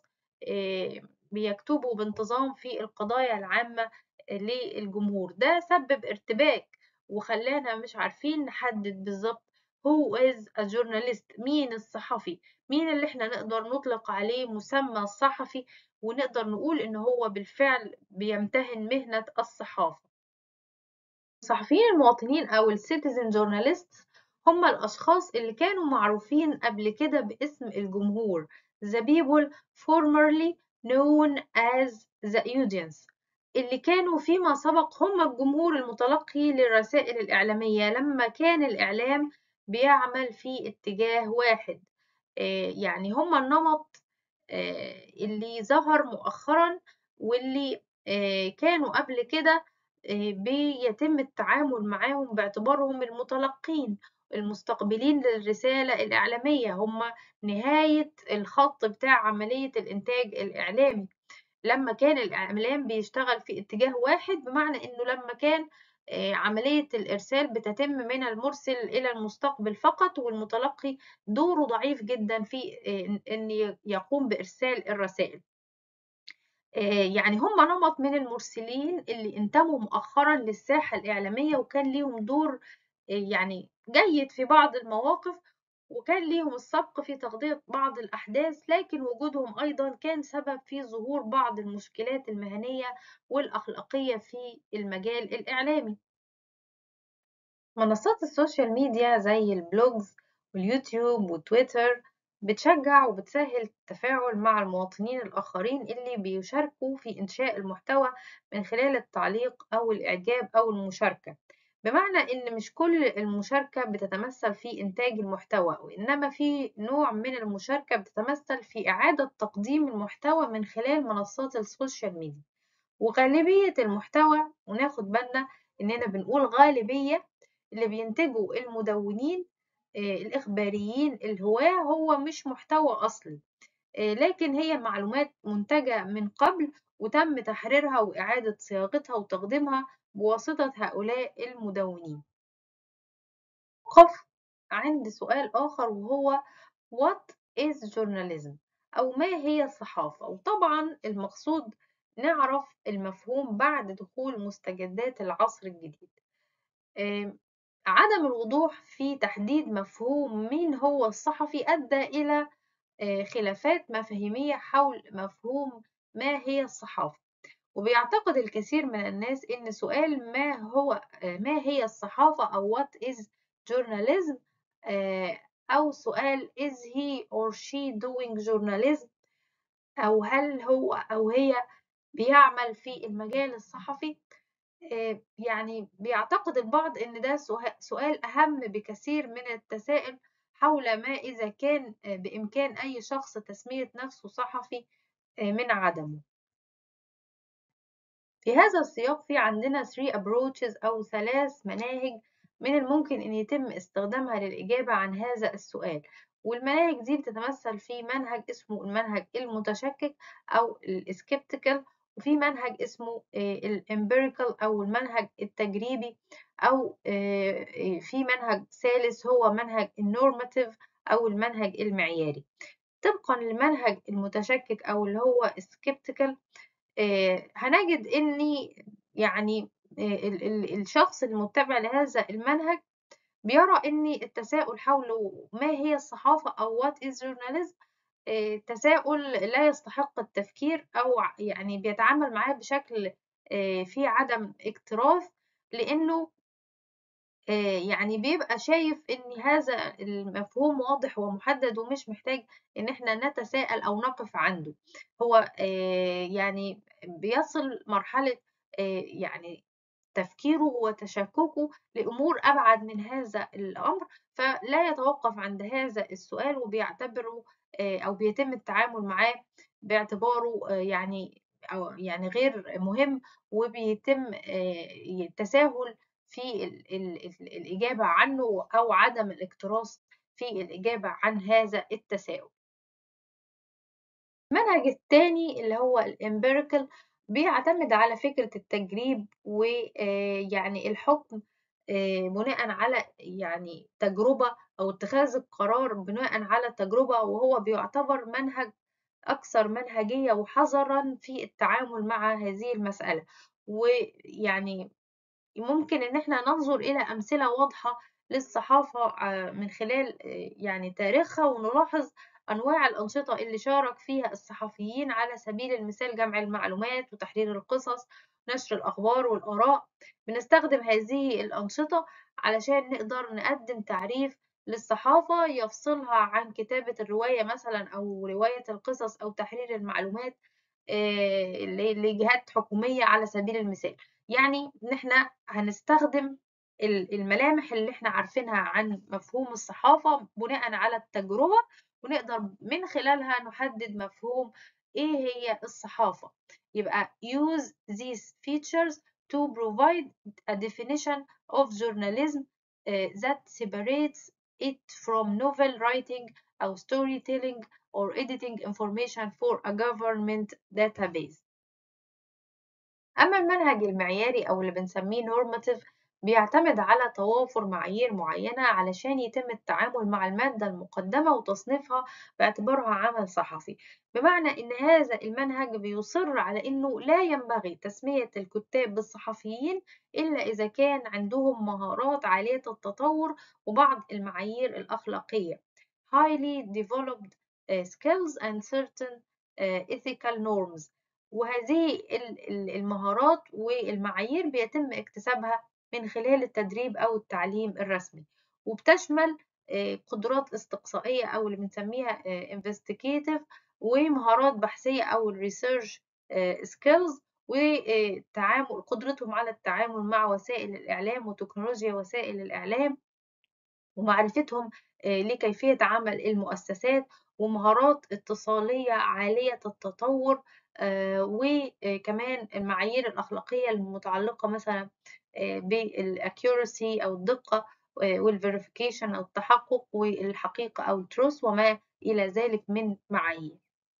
بيكتبوا بانتظام في القضايا العامة للجمهور ده سبب ارتباك وخلانا مش عارفين نحدد بالظبط who is a journalist مين الصحفي مين اللي احنا نقدر نطلق عليه مسمى الصحفي ونقدر نقول ان هو بالفعل بيمتهن مهنة الصحافة الصحفيين المواطنين او السيتيزن جورناليست هم الاشخاص اللي كانوا معروفين قبل كده باسم الجمهور the people formerly known as the audience اللي كانوا فيما سبق هم الجمهور المتلقي للرسائل الإعلامية لما كان الإعلام بيعمل في اتجاه واحد يعني هم النمط اللي ظهر مؤخرا واللي كانوا قبل كده بيتم التعامل معاهم باعتبارهم المتلقين المستقبلين للرسالة الإعلامية هم نهاية الخط بتاع عملية الإنتاج الإعلامي لما كان الإعلام بيشتغل في اتجاه واحد بمعنى إنه لما كان عملية الإرسال بتتم من المرسل إلى المستقبل فقط والمتلقي دوره ضعيف جدا في أن يقوم بإرسال الرسائل يعني هم نمط من المرسلين اللي انتموا مؤخرا للساحة الإعلامية وكان ليهم دور يعني جيد في بعض المواقف وكان ليهم السبق في تغطية بعض الأحداث لكن وجودهم أيضا كان سبب في ظهور بعض المشكلات المهنية والأخلاقية في المجال الإعلامي منصات السوشيال ميديا زي البلوجز واليوتيوب وتويتر بتشجع وبتسهل التفاعل مع المواطنين الآخرين اللي بيشاركوا في إنشاء المحتوى من خلال التعليق أو الإعجاب أو المشاركة بمعنى إن مش كل المشاركة بتتمثل في إنتاج المحتوى وإنما في نوع من المشاركة بتتمثل في إعادة تقديم المحتوى من خلال منصات السوشيال ميديا وغالبية المحتوى وناخد بالنا إننا بنقول غالبية اللي بينتجوا المدونين الإخباريين الهواة هو مش محتوى أصلي لكن هي معلومات منتجة من قبل وتم تحريرها وإعادة صياغتها وتقديمها بواسطة هؤلاء المدونين قف عند سؤال آخر وهو What is journalism؟ أو ما هي الصحافة؟ وطبعا المقصود نعرف المفهوم بعد دخول مستجدات العصر الجديد آم، عدم الوضوح في تحديد مفهوم مين هو الصحفي أدى إلى آه، خلافات مفاهيمية حول مفهوم ما هي الصحافة وبيعتقد الكثير من الناس إن سؤال ما هو آه، ما هي الصحافة أو what is journalism آه، أو سؤال is he or she doing journalism أو هل هو أو هي بيعمل في المجال الصحفي آه، يعني بيعتقد البعض إن ده سه- سؤال أهم بكثير من التساؤل حول ما إذا كان آه، بإمكان أي شخص تسمية نفسه صحفي آه، من عدمه في هذا السياق في عندنا 3 approaches أو ثلاث مناهج من الممكن أن يتم استخدامها للإجابة عن هذا السؤال والمناهج دي بتتمثل في منهج اسمه المنهج المتشكك أو السكيبتيكال وفي منهج اسمه الامبيريكال أو المنهج التجريبي أو آه، آه، في منهج ثالث هو منهج النورماتيف أو المنهج المعياري طبقا للمنهج المتشكك أو اللي هو السكيبتيكال آه، هنجد ان يعني آه، ال- ال- الشخص المتبع لهذا المنهج بيرى ان التساؤل حول ما هي الصحافة او what is journalism آه، تساؤل لا يستحق التفكير او ع- يعني بيتعامل معاه بشكل آه، فيه عدم اكتراث لانه آه، يعني بيبقى شايف ان هذا المفهوم واضح ومحدد ومش محتاج ان احنا نتساءل او نقف عنده هو آه، يعني بيصل مرحلة آه، يعني تفكيره وتشككه لأمور أبعد من هذا الأمر فلا يتوقف عند هذا السؤال وبيعتبره آه، أو بيتم التعامل معاه باعتباره آه، يعني أو يعني غير مهم وبيتم آه، التساهل في ال- ال- ال- الإجابة عنه أو عدم الاكتراث في الإجابة عن هذا التساؤل. المنهج التاني اللي هو الامبيريكال بيعتمد على فكرة التجريب ويعني الحكم آه، بناء على يعني تجربة أو اتخاذ القرار بناء على تجربة وهو بيعتبر منهج أكثر منهجية وحذرا في التعامل مع هذه المسألة ويعني ممكن إن إحنا ننظر إلى أمثلة واضحة للصحافة آه، من خلال آه، يعني تاريخها ونلاحظ أنواع الأنشطة اللي شارك فيها الصحفيين على سبيل المثال جمع المعلومات وتحرير القصص نشر الأخبار والآراء بنستخدم هذه الأنشطة علشان نقدر نقدم تعريف للصحافة يفصلها عن كتابة الرواية مثلا أو رواية القصص أو تحرير المعلومات آه، ل- لجهات حكومية على سبيل المثال يعني إن إحنا هنستخدم ال- الملامح اللي إحنا عارفينها عن مفهوم الصحافة بناء على التجربة ونقدر من خلالها نحدد مفهوم إيه هي الصحافة يبقى use these features to provide a definition of journalism uh, that separates it from novel writing أو storytelling or editing information for a government database أما المنهج المعياري أو اللي بنسميه normative بيعتمد على توافر معايير معينة علشان يتم التعامل مع المادة المقدمة وتصنيفها باعتبارها عمل صحفي بمعنى إن هذا المنهج بيصر على إنه لا ينبغي تسمية الكتاب بالصحفيين إلا إذا كان عندهم مهارات عالية التطور وبعض المعايير الأخلاقية highly developed uh, skills and certain uh, ethical norms وهذه ال- ال- المهارات والمعايير بيتم اكتسابها من خلال التدريب أو التعليم الرسمي وبتشمل آه، قدرات استقصائية أو اللي بنسميها آه، investigative ومهارات بحثية أو ال research آه، skills وتعامل قدرتهم على التعامل مع وسائل الإعلام وتكنولوجيا وسائل الإعلام ومعرفتهم آه، لكيفية عمل المؤسسات ومهارات اتصالية عالية التطور آه، وكمان المعايير الأخلاقية المتعلقة مثلا بالاكيورسي أو الدقة والفيريفيكيشن أو التحقق والحقيقة أو التروث وما إلى ذلك من معايير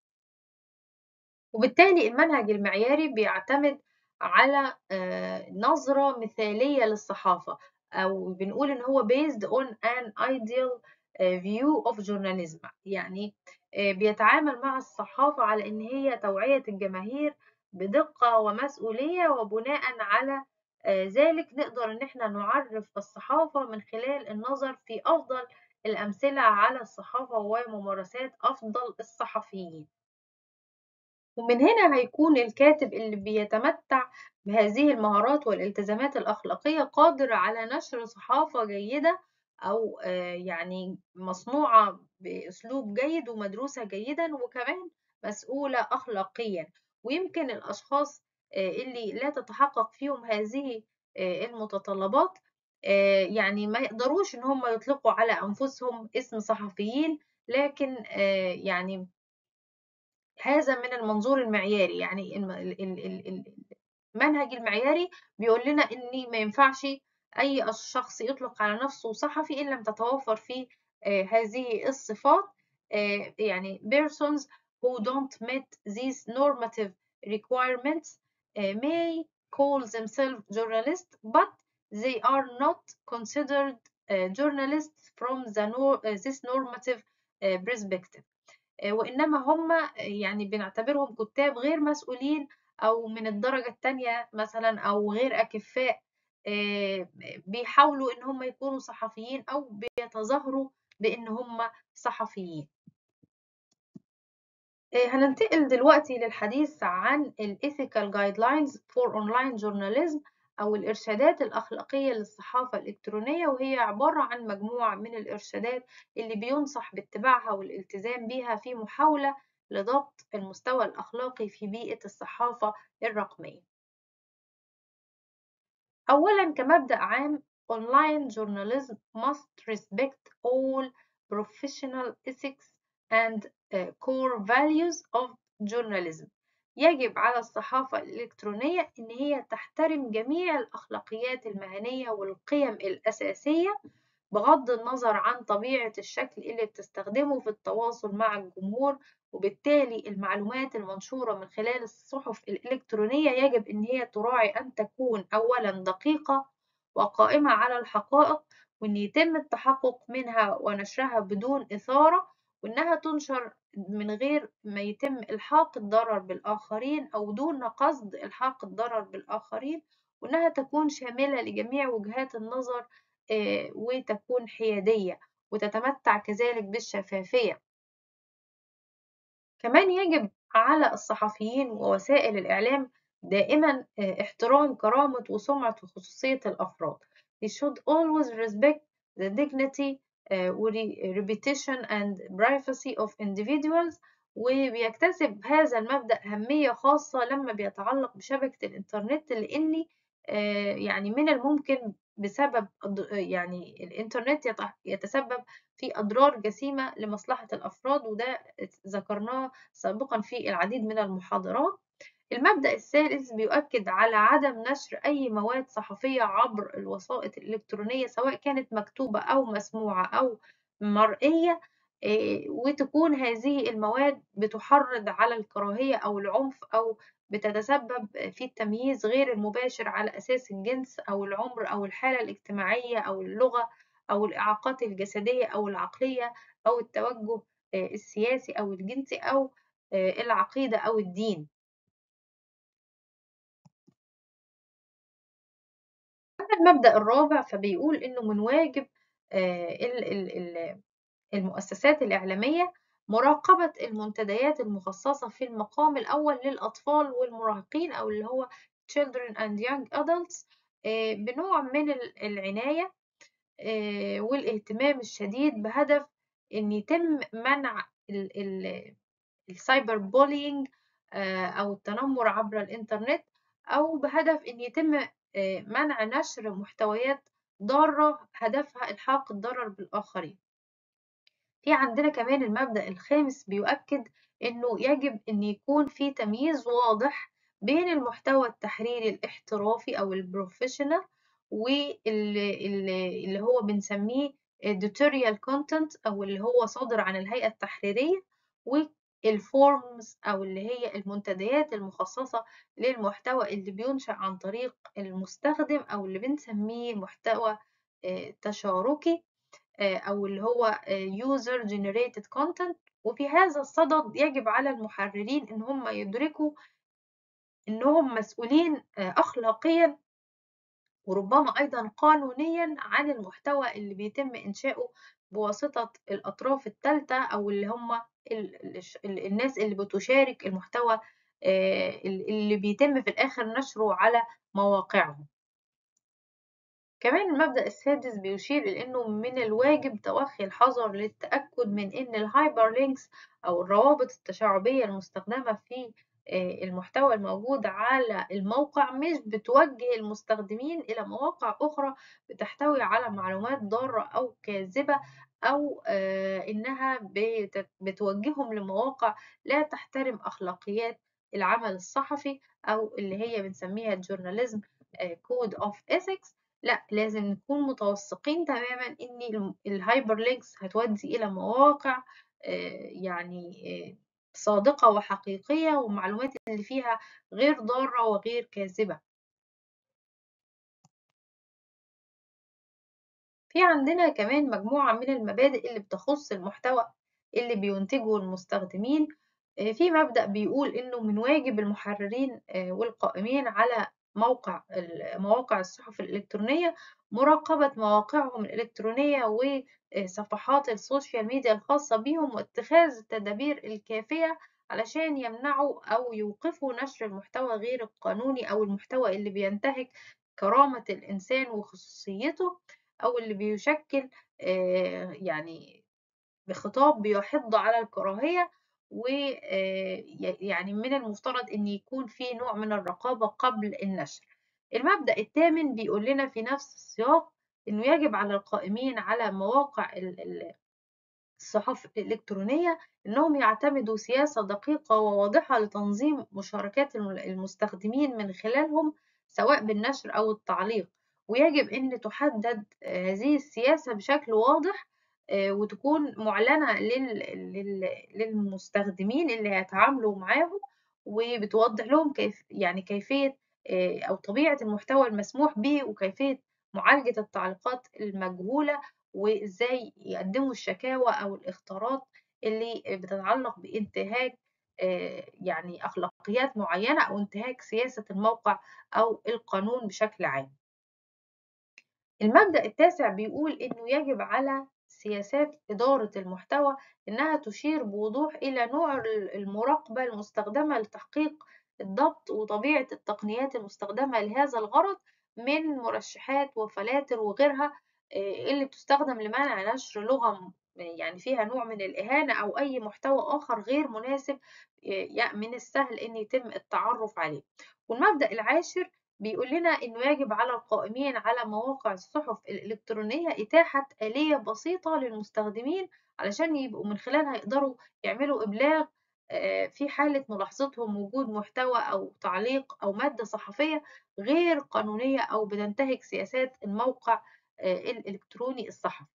وبالتالي المنهج المعياري بيعتمد على آه، نظرة مثالية للصحافة أو بنقول إن هو based on an ideal آه، view of journalism يعني آه، بيتعامل مع الصحافة على إن هي توعية الجماهير بدقة ومسؤولية وبناء على ذلك نقدر إن إحنا نعرف الصحافة من خلال النظر في أفضل الأمثلة على الصحافة وممارسات أفضل الصحفيين ومن هنا هيكون الكاتب اللي بيتمتع بهذه المهارات والالتزامات الأخلاقية قادر على نشر صحافة جيدة أو يعني مصنوعة بأسلوب جيد ومدروسة جيدا وكمان مسؤولة أخلاقيا ويمكن الأشخاص اللي لا تتحقق فيهم هذه المتطلبات يعني ما يقدروش إن هم يطلقوا على أنفسهم اسم صحفيين لكن يعني هذا من المنظور المعياري يعني المنهج المعياري بيقول لنا إن ما ينفعش أي شخص يطلق على نفسه صحفي إن لم تتوفر فيه هذه الصفات يعني persons who don't meet these normative requirements may call themselves journalists but they are not considered journalists from the this normative perspective وإنما هم يعني بنعتبرهم كتاب غير مسؤولين أو من الدرجة التانية مثلا أو غير أكفاء بيحاولوا إن هم يكونوا صحفيين أو بيتظاهروا بإن هم صحفيين هننتقل دلوقتي للحديث عن ال Ethical Guidelines for Online Journalism أو الإرشادات الأخلاقية للصحافة الإلكترونية وهي عبارة عن مجموعة من الإرشادات اللي بينصح باتباعها والالتزام بها في محاولة لضبط المستوى الأخلاقي في بيئة الصحافة الرقمية. أولاً كمبدأ عام online journalism must respect all professional ethics and core values of journalism. يجب على الصحافة الإلكترونية إن هي تحترم جميع الأخلاقيات المهنية والقيم الأساسية بغض النظر عن طبيعة الشكل اللي بتستخدمه في التواصل مع الجمهور وبالتالي المعلومات المنشورة من خلال الصحف الإلكترونية يجب إن هي تراعي أن تكون أولا دقيقة وقائمة على الحقائق وإن يتم التحقق منها ونشرها بدون إثارة وإنها تنشر من غير ما يتم إلحاق الضرر بالآخرين أو دون قصد إلحاق الضرر بالآخرين وإنها تكون شاملة لجميع وجهات النظر وتكون حيادية وتتمتع كذلك بالشفافية كمان يجب على الصحفيين ووسائل الإعلام دائما احترام كرامة وسمعة وخصوصية الأفراد. They should always respect the dignity reputation and privacy of individuals وبيكتسب هذا المبدأ أهمية خاصة لما بيتعلق بشبكة الإنترنت لأن يعني من الممكن بسبب يعني الإنترنت يتسبب في أضرار جسيمة لمصلحة الأفراد وده ذكرناه سابقا في العديد من المحاضرات المبدأ الثالث بيؤكد على عدم نشر أي مواد صحفية عبر الوسائط الإلكترونية سواء كانت مكتوبة أو مسموعة أو مرئية وتكون هذه المواد بتحرض على الكراهية أو العنف أو بتتسبب في التمييز غير المباشر على أساس الجنس أو العمر أو الحالة الاجتماعية أو اللغة أو الإعاقات الجسدية أو العقلية أو التوجه السياسي أو الجنسي أو العقيدة أو الدين المبدأ الرابع فبيقول إنه من واجب المؤسسات الإعلامية مراقبة المنتديات المخصصة في المقام الأول للأطفال والمراهقين أو اللي هو children and young adults بنوع من العناية والاهتمام الشديد بهدف إن يتم منع السايبر بولينج أو التنمر عبر الإنترنت أو بهدف إن يتم منع نشر محتويات ضارة هدفها إلحاق الضرر بالآخرين. في عندنا كمان المبدأ الخامس بيؤكد إنه يجب إن يكون في تمييز واضح بين المحتوى التحريري الاحترافي أو البروفيشنال واللي هو بنسميه editorial content أو اللي هو صادر عن الهيئة التحريرية والفورمز أو اللي هي المنتديات المخصصة للمحتوى اللي بينشأ عن طريق المستخدم أو اللي بنسميه محتوى تشاركي أو اللي هو user generated content وفي هذا الصدد يجب على المحررين إن هم يدركوا إنهم مسؤولين أخلاقيا وربما أيضا قانونيا عن المحتوى اللي بيتم إنشاؤه بواسطة الأطراف الثالثة أو اللي هم الناس اللي بتشارك المحتوى اللي بيتم في الآخر نشره على مواقعهم كمان المبدأ السادس بيشير إلى إنه من الواجب توخي الحذر للتأكد من إن الهايبر لينكس أو الروابط التشعبية المستخدمة في المحتوى الموجود على الموقع مش بتوجه المستخدمين إلى مواقع أخرى بتحتوي على معلومات ضارة أو كاذبة أو إنها بتوجههم لمواقع لا تحترم أخلاقيات العمل الصحفي أو اللي هي بنسميها الجورناليزم كود أوف إيثكس لا لازم نكون متوثقين تماما ان الهايبر لينكس هتودي الى مواقع يعني صادقة وحقيقية والمعلومات اللي فيها غير ضارة وغير كاذبة في عندنا كمان مجموعة من المبادئ اللي بتخص المحتوى اللي بينتجه المستخدمين في مبدأ بيقول إنه من واجب المحررين والقائمين على موقع مواقع الصحف الإلكترونية مراقبة مواقعهم الإلكترونية وصفحات السوشيال ميديا الخاصة بهم واتخاذ التدابير الكافية علشان يمنعوا أو يوقفوا نشر المحتوى غير القانوني أو المحتوى اللي بينتهك كرامة الإنسان وخصوصيته أو اللي بيشكل يعني بخطاب بيحض على الكراهية ويعني من المفترض أن يكون في نوع من الرقابة قبل النشر المبدأ الثامن بيقول لنا في نفس السياق أنه يجب على القائمين على مواقع الصحف الإلكترونية أنهم يعتمدوا سياسة دقيقة وواضحة لتنظيم مشاركات المستخدمين من خلالهم سواء بالنشر أو التعليق ويجب أن تحدد هذه السياسة بشكل واضح وتكون معلنة للمستخدمين اللي هيتعاملوا معاهم وبتوضح لهم كيف يعني كيفية أو طبيعة المحتوى المسموح به وكيفية معالجة التعليقات المجهولة وإزاي يقدموا الشكاوى أو الاختارات اللي بتتعلق بانتهاك يعني أخلاقيات معينة أو انتهاك سياسة الموقع أو القانون بشكل عام المبدأ التاسع بيقول إنه يجب على سياسات إدارة المحتوى إنها تشير بوضوح إلى نوع المراقبة المستخدمة لتحقيق الضبط وطبيعة التقنيات المستخدمة لهذا الغرض من مرشحات وفلاتر وغيرها اللي بتستخدم لمنع نشر لغة يعني فيها نوع من الإهانة أو أي محتوى آخر غير مناسب من السهل أن يتم التعرف عليه والمبدأ العاشر بيقول لنا إنه يجب على القائمين على مواقع الصحف الإلكترونية إتاحة آلية بسيطة للمستخدمين علشان يبقوا من خلالها يقدروا يعملوا إبلاغ في حالة ملاحظتهم وجود محتوى أو تعليق أو مادة صحفية غير قانونية أو بتنتهك سياسات الموقع الإلكتروني الصحفي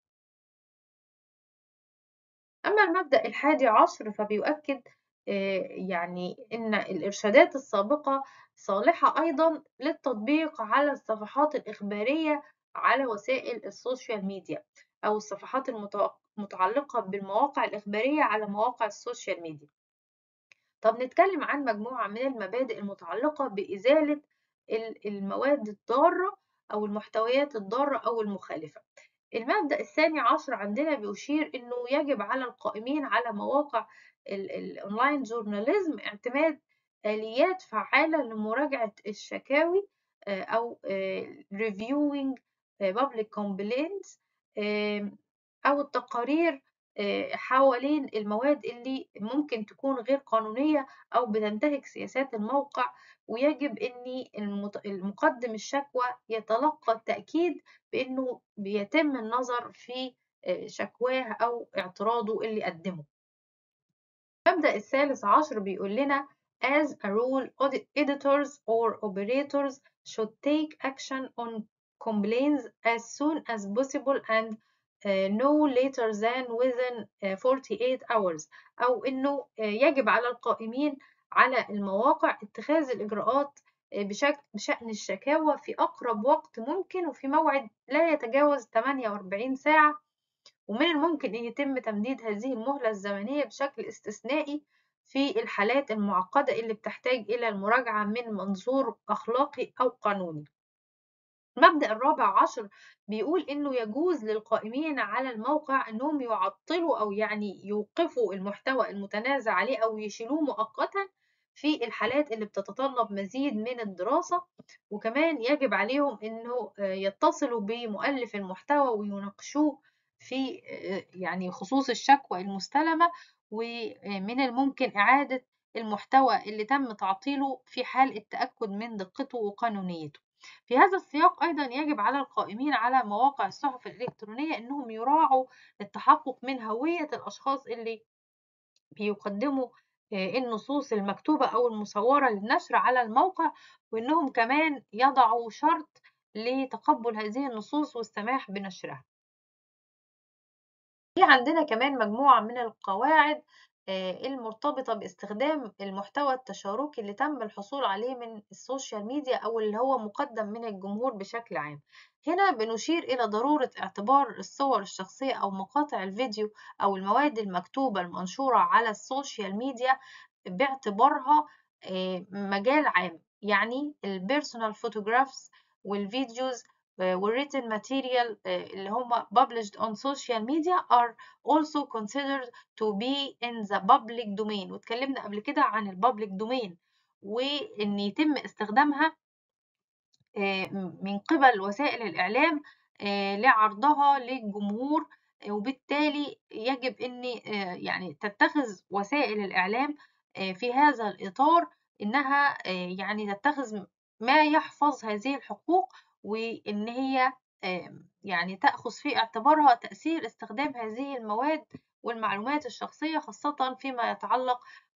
أما المبدأ الحادي عشر فبيؤكد يعني إن الإرشادات السابقة صالحة أيضا للتطبيق على الصفحات الإخبارية على وسائل السوشيال ميديا أو الصفحات المتعلقة بالمواقع الإخبارية على مواقع السوشيال ميديا طب نتكلم عن مجموعة من المبادئ المتعلقة بإزالة المواد الضارة أو المحتويات الضارة أو المخالفة المبدأ الثاني عشر عندنا بيشير إنه يجب على القائمين على مواقع الأونلاين جورناليزم اعتماد آليات فعالة لمراجعة الشكاوي أو reviewing public complaints أو التقارير حوالين المواد اللي ممكن تكون غير قانونية أو بتنتهك سياسات الموقع ويجب أن المقدم الشكوى يتلقى التأكيد بأنه بيتم النظر في شكواه أو اعتراضه اللي قدمه المبدأ الثالث عشر بيقول لنا as a rule editors or operators should take action on complaints as soon as possible and uh, no later than within uh, 48 hours أو إنه يجب على القائمين على المواقع اتخاذ الإجراءات بشكل بشأن الشكاوى في أقرب وقت ممكن وفي موعد لا يتجاوز 48 ساعة ومن الممكن أن يتم تمديد هذه المهلة الزمنية بشكل استثنائي في الحالات المعقدة اللي بتحتاج إلى المراجعة من منظور أخلاقي أو قانوني المبدأ الرابع عشر بيقول إنه يجوز للقائمين على الموقع إنهم يعطلوا أو يعني يوقفوا المحتوى المتنازع عليه أو يشيلوه مؤقتا في الحالات اللي بتتطلب مزيد من الدراسة وكمان يجب عليهم إنه يتصلوا بمؤلف المحتوى ويناقشوه في يعني خصوص الشكوى المستلمة ومن الممكن إعادة المحتوى اللي تم تعطيله في حال التأكد من دقته وقانونيته في هذا السياق أيضا يجب على القائمين على مواقع الصحف الإلكترونية أنهم يراعوا التحقق من هوية الأشخاص اللي بيقدموا النصوص المكتوبة أو المصورة للنشر على الموقع وأنهم كمان يضعوا شرط لتقبل هذه النصوص والسماح بنشرها في عندنا كمان مجموعة من القواعد المرتبطة باستخدام المحتوى التشاركي اللي تم الحصول عليه من السوشيال ميديا أو اللي هو مقدم من الجمهور بشكل عام هنا بنشير إلى ضرورة اعتبار الصور الشخصية أو مقاطع الفيديو أو المواد المكتوبة المنشورة على السوشيال ميديا باعتبارها مجال عام يعني البيرسونال فوتوغرافز والفيديوز والwritten material اللي هم published on social media are also considered to be in the public domain واتكلمنا قبل كده عن البابليك دومين وإن يتم استخدامها من قبل وسائل الإعلام لعرضها للجمهور وبالتالي يجب أن يعني تتخذ وسائل الإعلام في هذا الإطار إنها يعني تتخذ ما يحفظ هذه الحقوق وإن هي يعني تأخذ في اعتبارها تأثير استخدام هذه المواد والمعلومات الشخصية خاصة فيما يتعلق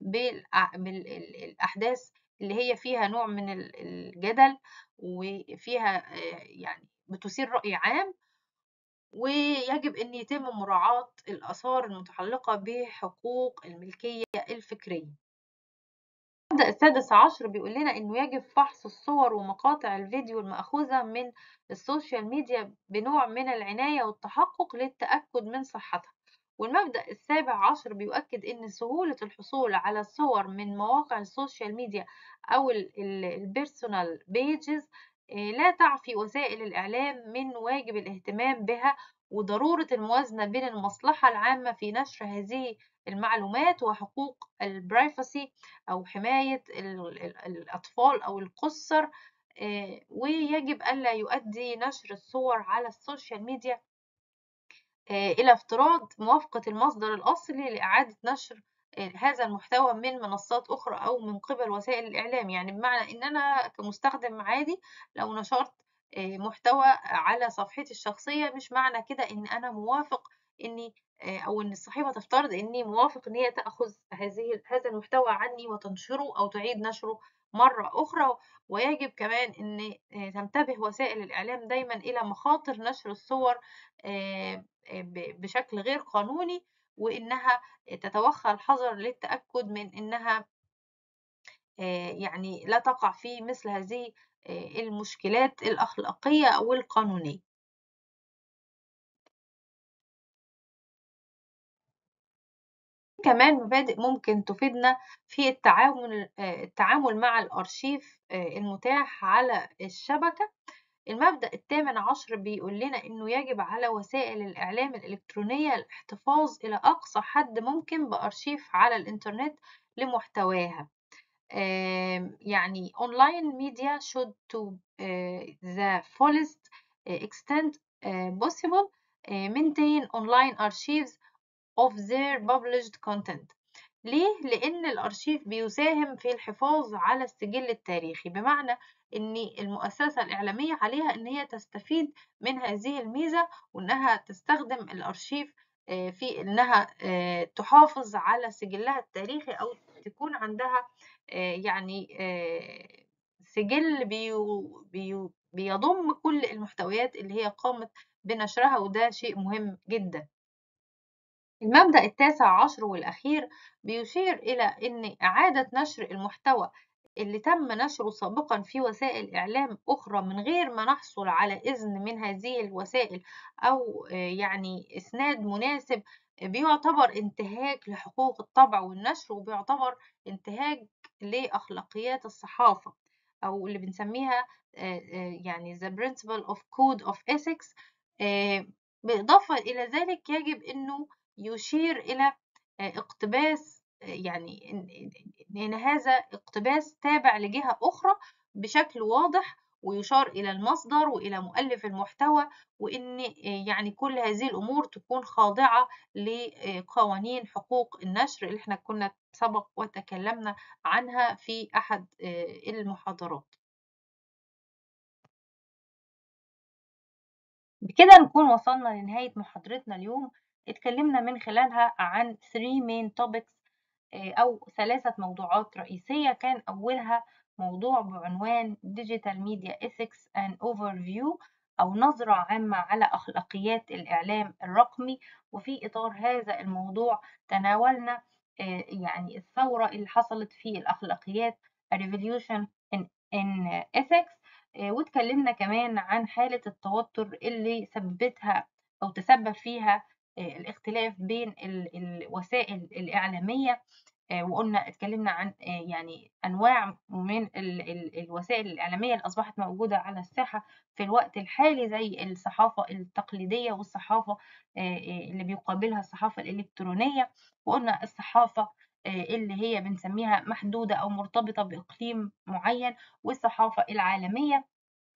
بالأحداث اللي هي فيها نوع من الجدل وفيها يعني بتثير رأي عام ويجب أن يتم مراعاة الآثار المتعلقة بحقوق الملكية الفكرية المبدأ السادس عشر بيقول لنا إنه يجب فحص الصور ومقاطع الفيديو المأخوذة من السوشيال ميديا بنوع من العناية والتحقق للتأكد من صحتها والمبدأ السابع عشر بيؤكد إن سهولة الحصول على الصور من مواقع السوشيال ميديا أو البيرسونال بيجز لا تعفي وسائل الإعلام من واجب الاهتمام بها وضرورة الموازنة بين المصلحة العامة في نشر هذه المعلومات وحقوق البرايفسي أو حماية الأطفال أو القُصّر ويجب ألا يؤدي نشر الصور على السوشيال ميديا إلى افتراض موافقة المصدر الأصلي لإعادة نشر هذا المحتوى من منصات أخرى أو من قبل وسائل الإعلام يعني بمعنى إن أنا كمستخدم عادي لو نشرت محتوى على صفحتي الشخصية مش معنى كده إن أنا موافق إني أو إن الصحيفة تفترض إني موافق إن هي تأخذ هذه هذا المحتوى عني وتنشره أو تعيد نشره مرة أخرى ويجب كمان إن تنتبه وسائل الإعلام دايما إلى مخاطر نشر الصور بشكل غير قانوني وإنها تتوخى الحذر للتأكد من إنها يعني لا تقع في مثل هذه المشكلات الأخلاقية أو القانونية كمان مبادئ ممكن تفيدنا في التعامل التعامل مع الأرشيف المتاح على الشبكة المبدأ الثامن عشر بيقول لنا إنه يجب على وسائل الإعلام الإلكترونية الاحتفاظ إلى أقصى حد ممكن بأرشيف على الإنترنت لمحتواها يعني online media should to the fullest extent possible maintain online archives of their published content ليه؟ لأن الأرشيف بيساهم في الحفاظ على السجل التاريخي بمعنى أن المؤسسة الإعلامية عليها أن هي تستفيد من هذه الميزة وأنها تستخدم الأرشيف في أنها تحافظ على سجلها التاريخي أو تكون عندها يعني سجل بيو بيو بيضم كل المحتويات اللي هي قامت بنشرها وده شيء مهم جدا المبدأ التاسع عشر والأخير بيشير إلى أن إعادة نشر المحتوى اللي تم نشره سابقا في وسائل إعلام أخرى من غير ما نحصل على إذن من هذه الوسائل أو يعني إسناد مناسب بيعتبر انتهاك لحقوق الطبع والنشر وبيعتبر انتهاك لأخلاقيات الصحافة أو اللي بنسميها يعني the principle of code of ethics بالإضافة إلى ذلك يجب أنه يشير إلى اقتباس يعني إن هذا اقتباس تابع لجهة أخرى بشكل واضح ويشار إلى المصدر وإلى مؤلف المحتوى وإن يعني كل هذه الأمور تكون خاضعة لقوانين حقوق النشر اللي احنا كنا سبق وتكلمنا عنها في أحد المحاضرات بكده نكون وصلنا لنهاية محاضرتنا اليوم اتكلمنا من خلالها عن 3 main topics أو ثلاثة موضوعات رئيسية كان أولها موضوع بعنوان Digital Media Ethics and Overview أو نظرة عامة على أخلاقيات الإعلام الرقمي وفي إطار هذا الموضوع تناولنا يعني الثورة اللي حصلت في الأخلاقيات A Revolution in, in Ethics واتكلمنا كمان عن حالة التوتر اللي سببتها أو تسبب فيها الاختلاف بين الوسائل الإعلامية وقلنا اتكلمنا عن يعني انواع من الوسائل الاعلاميه اللي اصبحت موجوده على الساحه في الوقت الحالي زي الصحافه التقليديه والصحافه اللي بيقابلها الصحافه الالكترونيه وقلنا الصحافه اللي هي بنسميها محدوده او مرتبطه باقليم معين والصحافه العالميه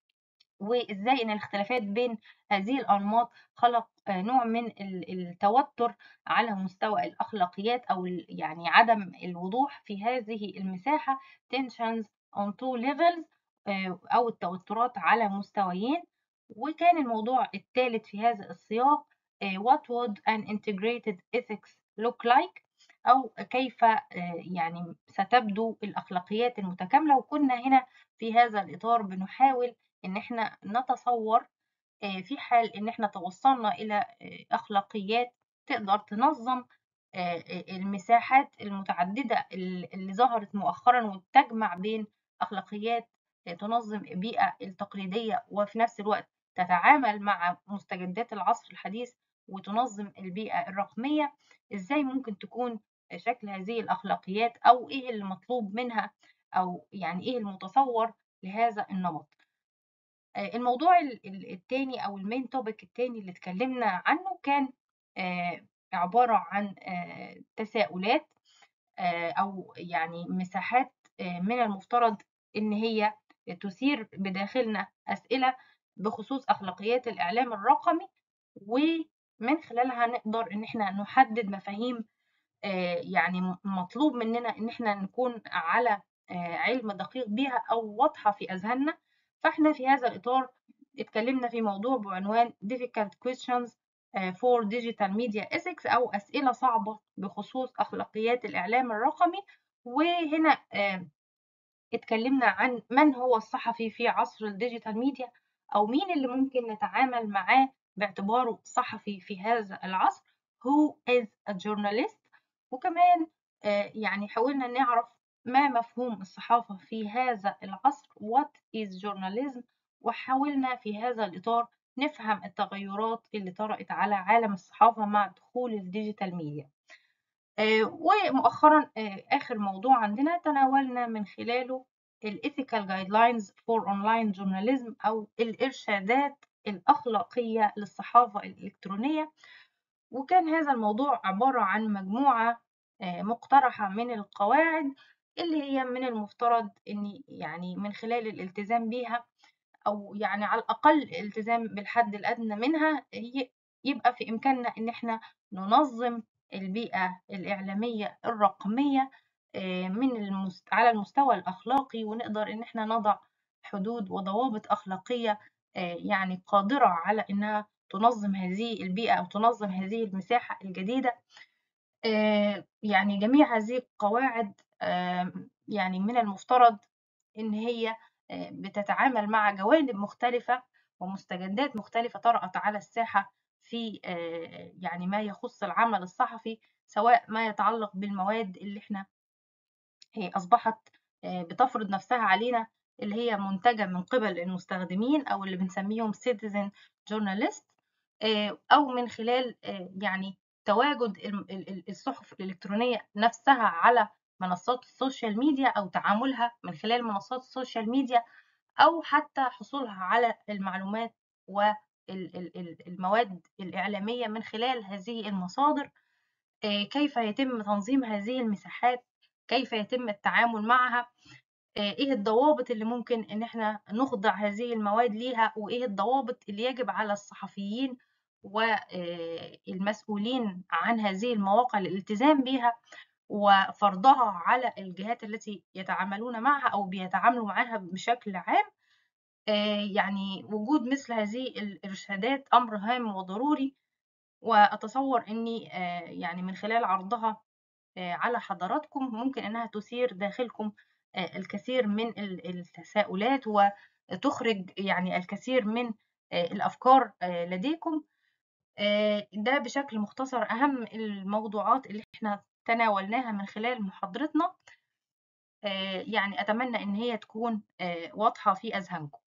وازاي ان الاختلافات بين هذه الانماط خلق نوع من التوتر على مستوى الاخلاقيات او يعني عدم الوضوح في هذه المساحه tensions on two levels او التوترات على مستويين وكان الموضوع الثالث في هذا السياق what would an integrated ethics look like أو كيف يعني ستبدو الأخلاقيات المتكاملة وكنا هنا في هذا الإطار بنحاول إن إحنا نتصور في حال إن إحنا توصلنا إلى أخلاقيات تقدر تنظم المساحات المتعددة اللي ظهرت مؤخرا وتجمع بين أخلاقيات تنظم البيئة التقليدية وفي نفس الوقت تتعامل مع مستجدات العصر الحديث وتنظم البيئة الرقمية إزاي ممكن تكون شكل هذه الأخلاقيات أو إيه المطلوب منها أو يعني إيه المتصور لهذا النمط الموضوع الثاني أو المين توبيك الثاني اللي اتكلمنا عنه كان عبارة عن تساؤلات أو يعني مساحات من المفترض إن هي تثير بداخلنا أسئلة بخصوص أخلاقيات الإعلام الرقمي ومن خلالها نقدر إن إحنا نحدد مفاهيم يعني مطلوب مننا إن إحنا نكون على علم دقيق بيها أو واضحة في أذهاننا فإحنا في هذا الإطار اتكلمنا في موضوع بعنوان difficult questions for digital media ethics أو أسئلة صعبة بخصوص أخلاقيات الإعلام الرقمي وهنا اتكلمنا عن من هو الصحفي في عصر الديجيتال ميديا أو مين اللي ممكن نتعامل معاه باعتباره صحفي في هذا العصر who is a journalist وكمان يعني حاولنا نعرف ما مفهوم الصحافة في هذا العصر what is journalism وحاولنا في هذا الإطار نفهم التغيرات اللي طرأت على عالم الصحافة مع دخول الديجيتال ميديا ومؤخرا آخر موضوع عندنا تناولنا من خلاله الethical guidelines for online journalism أو الإرشادات الأخلاقية للصحافة الإلكترونية وكان هذا الموضوع عبارة عن مجموعة مقترحة من القواعد اللي هي من المفترض أن يعني من خلال الالتزام بيها أو يعني على الأقل الالتزام بالحد الأدنى منها هي يبقى في إمكاننا إن إحنا ننظم البيئة الإعلامية الرقمية من المست... على المستوى الأخلاقي ونقدر إن إحنا نضع حدود وضوابط أخلاقية يعني قادرة على إنها تنظم هذه البيئة أو تنظم هذه المساحة الجديدة يعني جميع هذه القواعد يعني من المفترض إن هي بتتعامل مع جوانب مختلفة ومستجدات مختلفة طرأت على الساحة في يعني ما يخص العمل الصحفي سواء ما يتعلق بالمواد اللي احنا أصبحت بتفرض نفسها علينا اللي هي منتجة من قبل المستخدمين أو اللي بنسميهم citizen journalist أو من خلال يعني تواجد الصحف الإلكترونية نفسها على منصات السوشيال ميديا أو تعاملها من خلال منصات السوشيال ميديا أو حتى حصولها على المعلومات والمواد الإعلامية من خلال هذه المصادر كيف يتم تنظيم هذه المساحات كيف يتم التعامل معها ايه الضوابط اللي ممكن ان احنا نخضع هذه المواد ليها وايه الضوابط اللي يجب على الصحفيين والمسؤولين عن هذه المواقع الالتزام بها وفرضها على الجهات التي يتعاملون معها أو بيتعاملوا معها بشكل عام يعني وجود مثل هذه الإرشادات أمر هام وضروري وأتصور أني يعني من خلال عرضها على حضراتكم ممكن أنها تثير داخلكم الكثير من التساؤلات وتخرج يعني الكثير من الأفكار لديكم ده بشكل مختصر أهم الموضوعات اللي احنا تناولناها من خلال محاضرتنا يعني أتمنى إن هي تكون واضحة في أذهانكم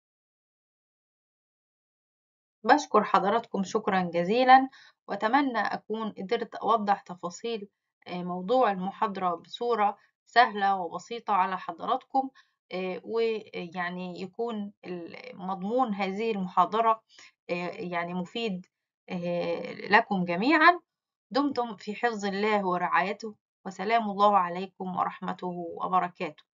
بشكر حضراتكم شكرا جزيلا وأتمنى أكون قدرت أوضح تفاصيل موضوع المحاضرة بصورة سهلة وبسيطة على حضراتكم ويعني يكون مضمون هذه المحاضرة يعني مفيد لكم جميعا دمتم في حفظ الله ورعايته وسلام الله عليكم ورحمته وبركاته